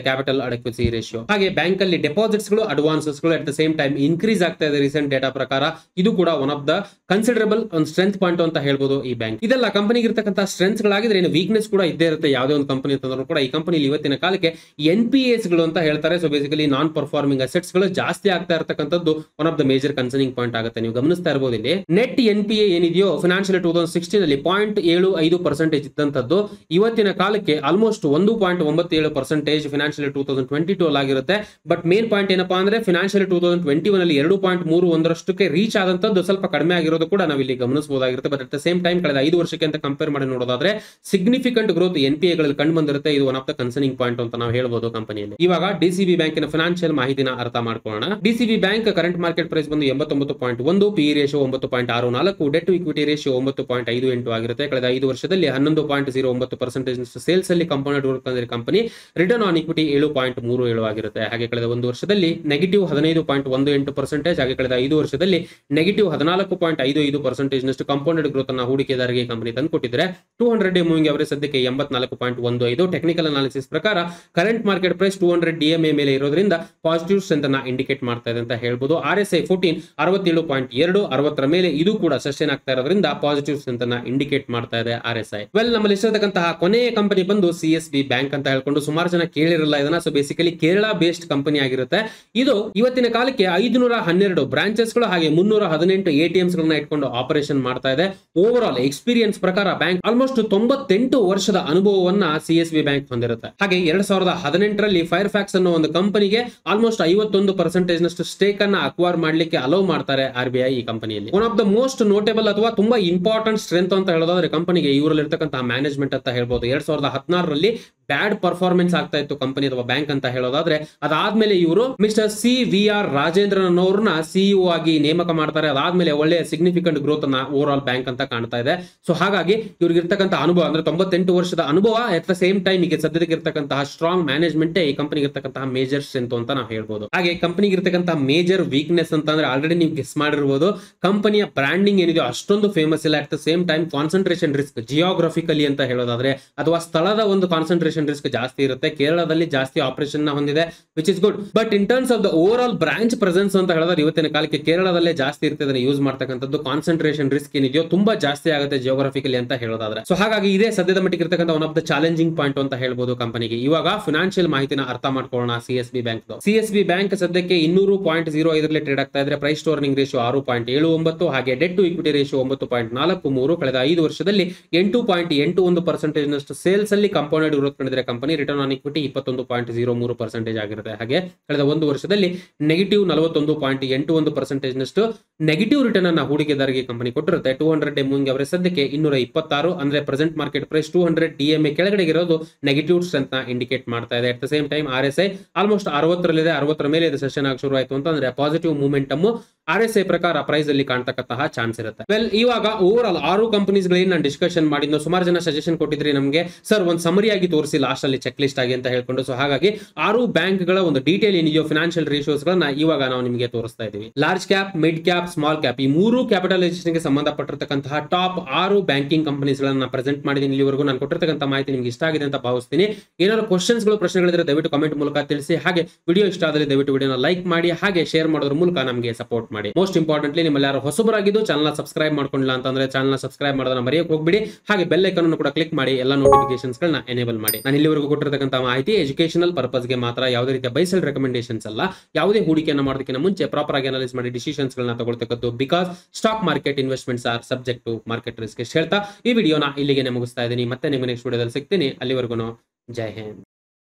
ಅಡೆಕ್ವಸಿ ರೇಷಿಯೋ ಹಾಗೆ ಬ್ಯಾಂಕ್ ಅಲ್ಲಿ ಡೆಪಾಸಿಟ್ಸ್ ಗಳು ಅಡ್ವಾನ್ಸಸ್ ಗಳು at the same time increase ಆಗ್ತಾ ಇದೆ ರೀಸೆಂಟ್ ಡೇಟಾ ಪ್ರಕಾರ ಇದು ಕೂಡ ಒನ್ ಆಫ್ ದ ಕನ್ಸಿಡರಬಲ್ ಒಂದು ಸ್ಟ್ರೆಂತ್ ಪಾಯಿಂಟ್ ಅಂತ ಹೇಳ್ಬೋದು ಈ ಬ್ಯಾಂಕ್ ಇದೆಲ್ಲ ಕಂಪನಿಗೆ ಇರ್ತಕ್ಕಂಥ ಸ್ಟ್ರೆಂತ್ಸ್ ಗಳಾಗಿದ್ರೆ ಏನು ವೀಕ್ನೆಸ್ ಕೂಡ ಇದ್ದೇ ಇರುತ್ತೆ ಯಾವುದೇ ಒಂದು ಕಂಪನಿ ಅಂತಂದ್ರೂ ಕೂಡ ಈ ಕಂಪನಿಲಿ ಇವತ್ತಿನ ಕಾಲಕ್ಕೆ ಎನ್ ಪಿ ಎಸ್ ಗಳು ಅಂತ ಹೇಳ್ತಾರೆ so basically non performing assets ಗಳು ಜಾಸ್ತಿ ಆಗ್ತಾ ಇರತಕ್ಕಂಥದ್ದು one of the major concerning point ಆಗುತ್ತೆ ನೀವು ಗಮನಿಸ್ತಾ ಇರಬಹುದು ಇಲ್ಲಿ ನೆಟ್ ಎನ್ ಪಿ ಎ ಏನಿದೆಯೋ ಫಿನಾನ್ಷಿಯಲ್ ಟೂ ತೌಸಂಡ್ ಸಿಕ್ಸ್ಟೀನ್ ಅಲ್ಲಿ ಪಾಯಿಂಟ್ ಏಳು ಐದು ಪರ್ಸೆಂಟೇಜ್ ಇದ್ದಂತದ್ದು ಇವತ್ತಿನ ಕಾಲಕ್ಕೆ ಆಲ್ಮೋಸ್ಟ್ ಒಂದು ಪಾಯಿಂಟ್ ಒಂಬತ್ತು ಏಳು percentage financial two thousand twenty two ಆಗಿರುತ್ತೆ ಬಟ್ ಮೇನ್ ಪಾಯಿಂಟ್ ಏನಪ್ಪಾ ಅಂದ್ರೆ financial two thousand twenty one ಅಲ್ಲಿ ಎರಡು ಪಾಯಿಂಟ್ ಮೂರು ಒಂದರಷ್ಟಕ್ಕೆ ರೀಚ್ ಆದಂತದ್ದು ಸ್ವಲ್ಪ ಕಡಿಮೆ ಆಗಿರೋದು ಕೂಡ ನಾವು ಇಲ್ಲಿ ಗಮನಿಸಬಹುದಾಗಿರುತ್ತೆ but at the same time ಕಳೆದ ಐದು ವರ್ಷಕ್ಕೆ ಅಂತ ಕಂಪೇರ್ ಮಾಡಿ ನೋಡೋದಾದ್ರೆ ಸಿಗ್ನಿಫಿಕೆಂಟ್ ಗ್ರೋತ್ ಎನ್ ಪಿ ಎಗಳಲ್ಲಿ ಕಂಡು ಬಂದಿರುತ್ತೆ ಇದು one of the concerning point ಅಂತ ನಾವು ಹೇಳ್ಬೋದು ಕಂಪನಿಯಲ್ಲಿ ಇವಾಗ ಡಿಸಿಬಿ ಬ್ಯಾಂಕಿನ ಫಿನಾನ್ಷಿಯಲ್ ಮಾಹಿತಿನ ಅರ್ಥ ಮಾಡ್ಕೊಳ್ಳೋಣ DCB bank current market price ಬಂದು ಎಂಬತ್ತೊಂಬತ್ತು ಪಾಯಿಂಟ್ ಒಂದು ಪಿ ರೇಷಿಯೋ ಒಂಬತ್ತು ಪಾಯಿಂಟ್ ಆರು ನಾಲ್ಕು ಡೆಟ್ ಇಕ್ವಿಟಿ ರೇಷಿಯೋ ಒಂಬತ್ತು ಪಾಯಿಂಟ್ ಐದು ಎಂಟು ಆಗಿರುತ್ತೆ ಕಳೆದ ಐದು ವರ್ಷದಲ್ಲಿ ಹನ್ನೊಂದು ಪಾಯಿಂಟ್ ಜೀರೋ ಒಂಬತ್ತು ಪರ್ಸೆಂಟೇಜ್ ಸೇಲ್ಸ್ ಅಲ್ಲಿ ಕಂಪೌಂಡೆಡ್ ಗ್ರೋತ್ ಅಂದ್ರೆ ಕಂಪನಿ ರಿಟರ್ನ್ ಆನ್ ಇಕ್ವಿಟಿ ಏಳು ಪಾಯಿಂಟ್ ಮೂರು ಏಳು ಆಗಿರುತ್ತೆ ಹಾಗೆ ಕಳೆದ ಒಂದು ವರ್ಷದಲ್ಲಿ ನೆಗೆಟಿವ್ ಹದಿನೈದು ಪಾಯಿಂಟ್ ಒಂದು ಎಂಟು ಪರ್ಸೆಂಟೇಜ್ ಹಾಗೆ ಕಳೆದ ಐದು ವರ್ಷದಲ್ಲಿ ನೆಗೆಟಿವ್ ಹದಿನಾಲ್ಕು ಪಾಯಿಂಟ್ ಐದು ಐದು ಪರ್ಸೆಂಟೇಜ್ ನಷ್ಟು ಕಂಪೌಂಡೆಡ್ ಗ್ರೋತ್ ಅನ್ನ ಹೂಡಿಕೆದಾರರಿಗೆ ಕಂಪನಿ ತಂದು ಕೊಟ್ಟಿದ್ರೆ two hundred day moving average ಸದ್ಯಕ್ಕೆ ಎಂಬತ್ನಾಲ್ಕು ಪಾಯಿಂಟ್ ಒಂದು ಐದು ಟೆಕ್ನಿಕಲ್ ಅನಾಲಿಸಿಸ್ ಪ್ರಕಾರ current market price two hundred D M A ಮೇಲೆ ಇರೋದ್ರಿಂದ ಪಾಸಿಟಿವ್ ಸ್ಟ್ರೆಂತ್ ಅನ್ನ ಇಂಡಿಕೇಟ್ ಮಾಡ್ತಾ ಇದೆ ಅಂತ ಹೇಳ್ಬೋದು ಆರ್ ಎಸ್ ಐ ಫೋರ್ಟೀನ್ ಅರವತ್ತೇಳು ಪಾಯಿಂಟ್ ಎರಡು ಅರವತ್ತರ ಮೇಲೆ ಇದು ಕೂಡ ಸಸ್ಟೈನ್ ಆಗ್ತಾ ಇರೋದ್ರಿಂದ ಪಾಸಿಟಿವ್ ಸ್ಟ್ರೆಂತ್ ಅನ್ನ ಇಂಡಿಕೇಟ್ ಮಾಡ್ತಾ ಇದೆ ಆರ್ ಎಸ್ ಐ ವೆಲ್ ನಮ್ಮಲ್ಲಿ ಇಷ್ಟತಕ್ಕಂತಹ ಕೊನೆಯ ಕಂಪನಿ ಬಂದು ಸಿ ಎಸ್ ಬಿ ಬ್ಯಾಂಕ್ ಅಂತ ಹೇಳ್ಕೊಂಡು ಸುಮಾರು ಜನ ಕೇಳಿರಲ್ಲ ಇದನ್ನ so basically Kerala based company ಆಗಿರುತ್ತೆ ಇದು ಇವತ್ತಿನ ಕಾಲಕ್ಕೆ ಐದುನೂರ ಹನ್ನೆರಡು ಬ್ರಾಂಚಸ್ ಗಳು ಹಾಗೆ ಮುನ್ನೂರ ಹದಿನೆಂಟು ಎ ಟಿ ಎಮ್ಸ್ ಗಳನ್ನ ಇಟ್ಕೊಂಡು ಆಪರೇಷನ್ ಮಾಡ್ತಾ ಇದೆ ಓವರ್ ಆಲ್ ಎಕ್ಸ್ಪೀರಿಯನ್ಸ್ ಪ್ರಕಾರ ಬ್ಯಾಂಕ್ ಆಲ್ಮೋಸ್ಟ್ ತೊಂಬತ್ತೆಂಟು ವರ್ಷದ ಅನುಭವವನ್ನ ಸಿ ಎಸ್ ಬಿ ಬ್ಯಾಂಕ್ ಹೊಂದಿರುತ್ತೆ ಹಾಗೆ ಎರಡ್ ಸಾವಿರದ ಹದಿನೆಂಟರಲ್ಲಿ ಫೈರ್ ಫ್ಯಾಕ್ಸ್ ಅನ್ನೋ ಒಂದು ಕಂಪನಿಗೆ ಆಲ್ಮೋಸ್ಟ್ ಐವತ್ತೊಂದು ಪರ್ಸೆಂಟೇಜ್ ನಷ್ಟು ಸ್ಟೇಕ್ ಅನ್ನ ಅಕ್ವೈರ್ ಮಾಡ್ಲಿಕ್ಕೆ ಅಲೋ ಮಾಡ್ತಾರೆ ಆರ್ ಬಿ ಐ ಈ ಕಂಪನಿಯಲ್ಲಿ one of the most notable ಅಥವಾ ತುಂಬಾ ಇಂಪಾರ್ಟೆಂಟ್ ಸ್ಟ್ರೆಂತ್ ಅಂತ ಹೇಳೋದಾದ್ರೆ ಕಂಪನಿಗೆ ಇವರಲ್ಲಿ ಇರ್ತಕ್ಕಂತಹ ಮ್ಯಾನೇಜ್ಮೆಂಟ್ ಅಂತ ಹೇಳ್ಬೋದು ಎರಡ್ ಸಾವಿರದ ಹದಿನಾರರಲ್ಲಿ ಬ್ಯಾಡ್ ಪರ್ಫಾರ್ಮೆನ್ಸ್ ಆಗ್ತಾ ಇತ್ತು ಕಂಪನಿ ಅಥವಾ ಬ್ಯಾಂಕ್ ಅಂತ ಹೇಳೋದಾದ್ರೆ ಅದಾದ್ಮೇಲೆ ಇವರು mister C V R Rajendran ಅವ್ರನ್ನ ಸಿಇಒ ಆಗಿ ನೇಮಕ ಮಾಡ್ತಾರೆ ಅದಾದ್ಮೇಲೆ ಒಳ್ಳೆಯ ಸಿಗ್ನಿಫಿಕೆಂಟ್ ಗ್ರೋತ್ ಅನ್ನ ಓವರ್ ಆಲ್ ಬ್ಯಾಂಕ್ ಅಂತ ಕಾಣ್ತಾ ಇದೆ ಸೊ ಹಾಗಾಗಿ ಇವ್ರಿಗೆ ಇರ್ತಕ್ಕಂಥ ಅನುಭವ ಅಂದ್ರೆ ತೊಂಬತ್ತೆಂಟು ವರ್ಷದ ಅನುಭವ ಅಟ್ ದ ಸೇಮ್ ಟೈಮ್ ಈಗ ಸದ್ಯಕ್ಕೆ ಇರ್ತಕ್ಕಂತಹ ಸ್ಟ್ರಾಂಗ್ ಮ್ಯಾನೇಜ್ಮೆಂಟ್ ಈ ಕಂಪನಿಗೆ ಇರ್ತಕ್ಕಂತಹ ಮೇಜರ್ ಸ್ಟ್ರೆಂತ್ ಅಂತ ನಾವು ಹೇಳ್ಬೋದು ಹಾಗೆ ಕಂಪನಿಗೆ ಇರ್ತಕ್ಕಂತಹ ಮೇಜರ್ ವೀಕ್ನೆಸ್ ಅಂತ ಅಂದ್ರೆ ಆಲ್ರೆಡಿ ನೀವು ಗೆಸ್ ಮಾಡಿರ್ಬೋದು ಕಂಪನಿಯ ಬ್ರಾಂಡಿಂಗ್ ಏನಿದೆ ಅಷ್ಟೊಂದು ಫೇಮಸ್ ಇಲ್ಲ at the same time concentration risk geographically ಅಂತ ಹೇಳೋದಾದ್ರೆ ಅಥವಾ ಸ್ಥಳದ ಒಂದು ಕಾನ್ಸಂಟ್ರೇಷನ್ ರಿಸ್ಕ್ ಜಾಸ್ತಿ ಇರುತ್ತೆ ಕೇರಳದಲ್ಲಿ ಜಾಸ್ತಿ ಆಪರೇಷನ್ ನ ಹೊಂದಿದೆ which is good but in terms of the overall branch presence ಅಂತ ಹೇಳಿದ್ರೆ ಇವತ್ತಿನ ಕಾಲಕ್ಕೆ ಕೇರಳದಲ್ಲೇ ಜಾಸ್ತಿ ಇರ್ತದೆ ಯೂಸ್ ಮಾಡ್ತಕ್ಕಂಥದ್ದು ಕಾನ್ಸಂಟ್ರೇಷನ್ ರಿಸ್ಕ್ ಏನಿದೆಯೋ ತುಂಬಾ ಜಾಸ್ತಿ ಆಗುತ್ತೆ ಜಿಯೋಗ್ರಫಿಕಲಿ ಅಂತ ಹೇಳೋದಾದ್ರೆ ಸೊ ಹಾಗಾಗಿ ಇದೇ ಸದ್ಯದ ಮಟ್ಟಿಗೆ ಇರ್ತಕ್ಕಂಥ one of the challenging point ಅಂತ ಹೇಳ್ಬೋದು ಕಂಪನಿಗೆ ಇವಾಗ ಫಿನಾನ್ಷಿಯಲ್ ಮಾಹಿತಿನ ಅರ್ಥ ಮಾಡ್ಕೊಳ್ಳೋಣ C S B bank C S B bank ಸದ್ಯಕ್ಕೆ ಇನ್ನೂರು ಪಾಯಿಂಟ್ ಜೀರೋ ಐದರಲ್ಲಿ ಟ್ರೇಡ್ ಆಗ್ತಾ ಇದ್ರೆ ಪ್ರೈಸ್ ಟೋರ್ನಿಂಗ್ ರೇಷಿಯೋ ಆರು ಪಾಯಿಂಟ್ ಏಳು ಒಂಬತ್ತು ಹಾಗೆ ಡೆಟ್ ಟು ಇಕ್ವಿಟಿ ರೇಷಿಯೋ ಒಂಬತ್ತು ಪಾಯಿಂಟ್ ನಾಲ್ಕು ಮೂರು ಕಳೆದ ಐದು ವರ್ಷದಲ್ಲಿ ಎಂಟು ಪಾಯಿಂಟ್ ಎಂಟು ಒಂದು ಪರ್ಸೆಂಟೇಜ್ ನಷ್ಟು ಸೇಲ್ಸ್ ಅಲ್ಲಿ ಕಂಪೌಂಡೆಡ್ ಗ್ರೋತ್ ಕಂಡಿದ್ರೆ ಕಂಪನಿ ರಿಟರ್ನ್ ಆನ್ ಇಕ್ವಿಟಿ ಇಪ್ಪತ್ತೊಂದು ಪಾಯಿಂಟ್ ಜೀರೋ ಮೂರು ಪರ್ಸೆಂಟೇಜ್ ಆಗಿರುತ್ತೆ ಹಾಗೆ ಕಳೆದ ಒಂದು ವರ್ಷದಲ್ಲಿ ನೆಗೆಟಿವ್ ನಲವತ್ತೊಂದು ಪಾಯಿಂಟ್ ಎಂಟು ಒಂದು ಪರ್ಸೆಂಟೇಜ್ ನಷ್ಟು ನೆಗೆಟಿವ್ ರಿಟರ್ನ್ ಅನ್ನ ಹೂಡಿಕೆದಾರರಿಗೆ ಕಂಪನಿ ಕೊಟ್ಟಿರುತ್ತೆ ಟೂ ಹಂಡ್ರೆಡ್ ಡೇ ಮೂವಿಂಗ್ ಅವರೇ ಸದ್ಯಕ್ಕೆ ಇನ್ನೂರ ಇಪ್ಪತ್ತಾರು ಅಂದ್ರೆ present market price two hundred D M A ಕೆಳಗಡೆ ಇರೋದು ನೆಗೆಟಿವ್ ಸ್ಟ್ರೆಂತ್ ನ ಇಂಡಿಕೇಟ್ ಮಾಡ್ತಾ ಇದೆ at the same time R S I almost ಅರವತ್ತರಲ್ಲಿದೆ ಅರವತ್ತರ ಮೇಲೆ ಇದು ಸೆಷನ್ ಆಗಿ ಶುರು ಆಯ್ತು ಅಂತಂದ್ರೆ positive momentum R S I ಪ್ರಕಾರ ಪ್ರೈಸ್ ಅಲ್ಲಿ ಕಾಣ್ತಕ್ಕಂತಹ ಚಾನ್ಸ್ ಇರುತ್ತೆ ವೆಲ್ ಇವಾಗ ಓವರ್ ಆಲ್ ಆರು ಕಂಪನೀಸ್ ಗಳೇನು ನಾನು ಡಿಸ್ಕಷನ್ ಮಾಡಿದ್ನೋ ಸುಮಾರು ಜನ ಸಜೆಷನ್ ಕೊಟ್ಟಿದ್ರಿ ನಮಗೆ ಸರ್ ಒಂದು ಸಮರಿ ಆಗಿ ತೋರಿಸಿ ಲಾಸ್ಟ್ ಅಲ್ಲಿ ಚೆಕ್ ಲಿಸ್ಟ್ ಆಗಿ ಅಂತ ಹೇಳ್ಕೊಂಡು ಸೊ ಹಾಗಾಗಿ ಆರು ಬ್ಯಾಂಕ್ ಗಳ ಒಂದು ಡೀಟೇಲ್ ಏನಿದೆಯೋ ಫಿನಾನ್ಷಿಯಲ್ ರೇಷಿಯೋಸ್ ಗಳನ್ನ ಇವಾಗ ನಾವು ನಿಮಗೆ ತೋರಿಸ್ತಾ ಇದೀವಿ large cap mid cap small cap ಈ ಮೂರು ಕ್ಯಾಪಿಟಲೈಸೇಷನ್ ಗೆ ಸಂಬಂಧಪಟ್ಟಿರ್ತಕ್ಕಂತಹ ಟಾಪ್ ಆರು ಬ್ಯಾಂಕಿಂಗ್ ಕಂಪನೀಸ್ ಗಳನ್ನ ಪ್ರೆಸೆಂಟ್ ಮಾಡಿದ್ದೀನಿ ಇಲ್ಲಿವರೆಗೂ ನಾನು ಕೊಟ್ಟಿರ್ತಕ್ಕಂಥ ಮಾಹಿತಿ ನಿಮ್ಗೆ ಇಷ್ಟ ಆಗಿದೆ ಅಂತ ಭಾವಿಸ್ತೀನಿ ಏನಾದ್ರು ಕ್ವಶನ್ಸ್ ಗಳು ಪ್ರಶ್ನೆಗಳಿದ್ರೆ ದಯವಿಟ್ಟು ಕಮೆಂಟ್ ಮೂಲಕ ತಿಳಿಸಿ ಹಾಗೆ ವಿಡಿಯೋ ಇಷ್ಟ ಆದಲ್ಲಿ ದಯವಿಟ್ಟು ವಿಡಿಯೋನ ಲೈಕ್ ಮಾಡಿ ಹಾಗೆ ಶೇರ್ ಮಾಡೋದ್ರ ಮೂಲಕ ನಮಗೆ ಸಪೋರ್ಟ್ ಮಾಡಿ ಮೋಸ್ಟ್ ಇಂಪಾರ್ಟೆಂಟ್ಲಿ ನಿಮ್ಮಲ್ಲಿ ಯಾರು ಹೊಸಬರಾಗಿದ್ದು ಚಾನಲ್ ಸಬ್ಸ್ಕ್ರೈಬ್ ಮಾಡ್ಕೊಂಡಿಲ್ಲ ಅಂತಂದ್ರೆ ಚಾನಲ್ ಸಬ್ಸ್ಕ್ರೈಬ್ ಮಾಡೋದನ್ನ ಮರೆಯಕ್ಕೆ ಹೋಗ್ಬಿಡಿ ಹಾಗೆ ಬೆಲ್ ಐಕನ್ ಅನ್ನು ಕೂಡ ಕ್ಲಿಕ್ ಮಾಡಿ ಎಲ್ಲ ನೋಟಿಫಿಕೇಶನ್ಸ್ ಗಳನ್ನ ಎನೇಬಲ್ ಮಾಡಿ ನಾನು ಇಲ್ಲಿವರೆಗೂ ಕೊಟ್ಟಿರ್ತಕ್ಕಂಥ ಮಾಹಿತಿ ಎಜುಕೇಶನಲ್ ಪರ್ಪಸ್ ಗೆ ಮಾತ್ರ ಯಾವುದೇ ರೀತಿಯ ಬೈಸಲ್ ರೆಕಮೆಂಡೇಶನ್ಸ್ ಅಲ್ಲ ಯಾವುದೇ ಹೂಡಿಕೆಯನ್ನು ಮಾಡೋದಕ್ಕಿಂತ ಮುಂಚೆ ಪ್ರಾಪರ್ ಆಗಿ ಅನಲೈಸ್ ಮಾಡಿ ಡಿಸಿಷನ್ಸ್ ಗಳನ್ನ ತಗೊಳ್ತಕ್ಕದ್ದು because stock market investments are subject to market risk ಹೇಳ್ತಾ ಈ ವಿಡಿಯೋನ ಇಲ್ಲಿಗೆ ಮುಗಿಸ್ತಾ ಇದ್ದೀನಿ ಮತ್ತೆ ನಿಮಗೆ ನೆಕ್ಸ್ಟ್ ವಿಡಿಯೋದಲ್ಲಿ ಸಿಗ್ತೀನಿ ಅಲ್ಲಿವರೆಗೂ ಜೈ Hind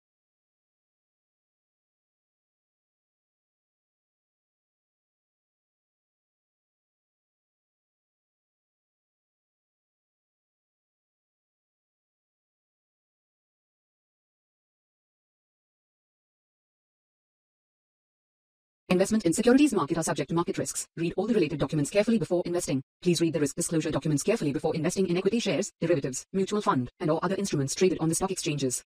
Investment in securities market are subject to market risks. Read all the related documents carefully before investing. Please read the risk disclosure documents carefully before investing in equity shares, derivatives, mutual fund, and or other instruments traded on the stock exchanges.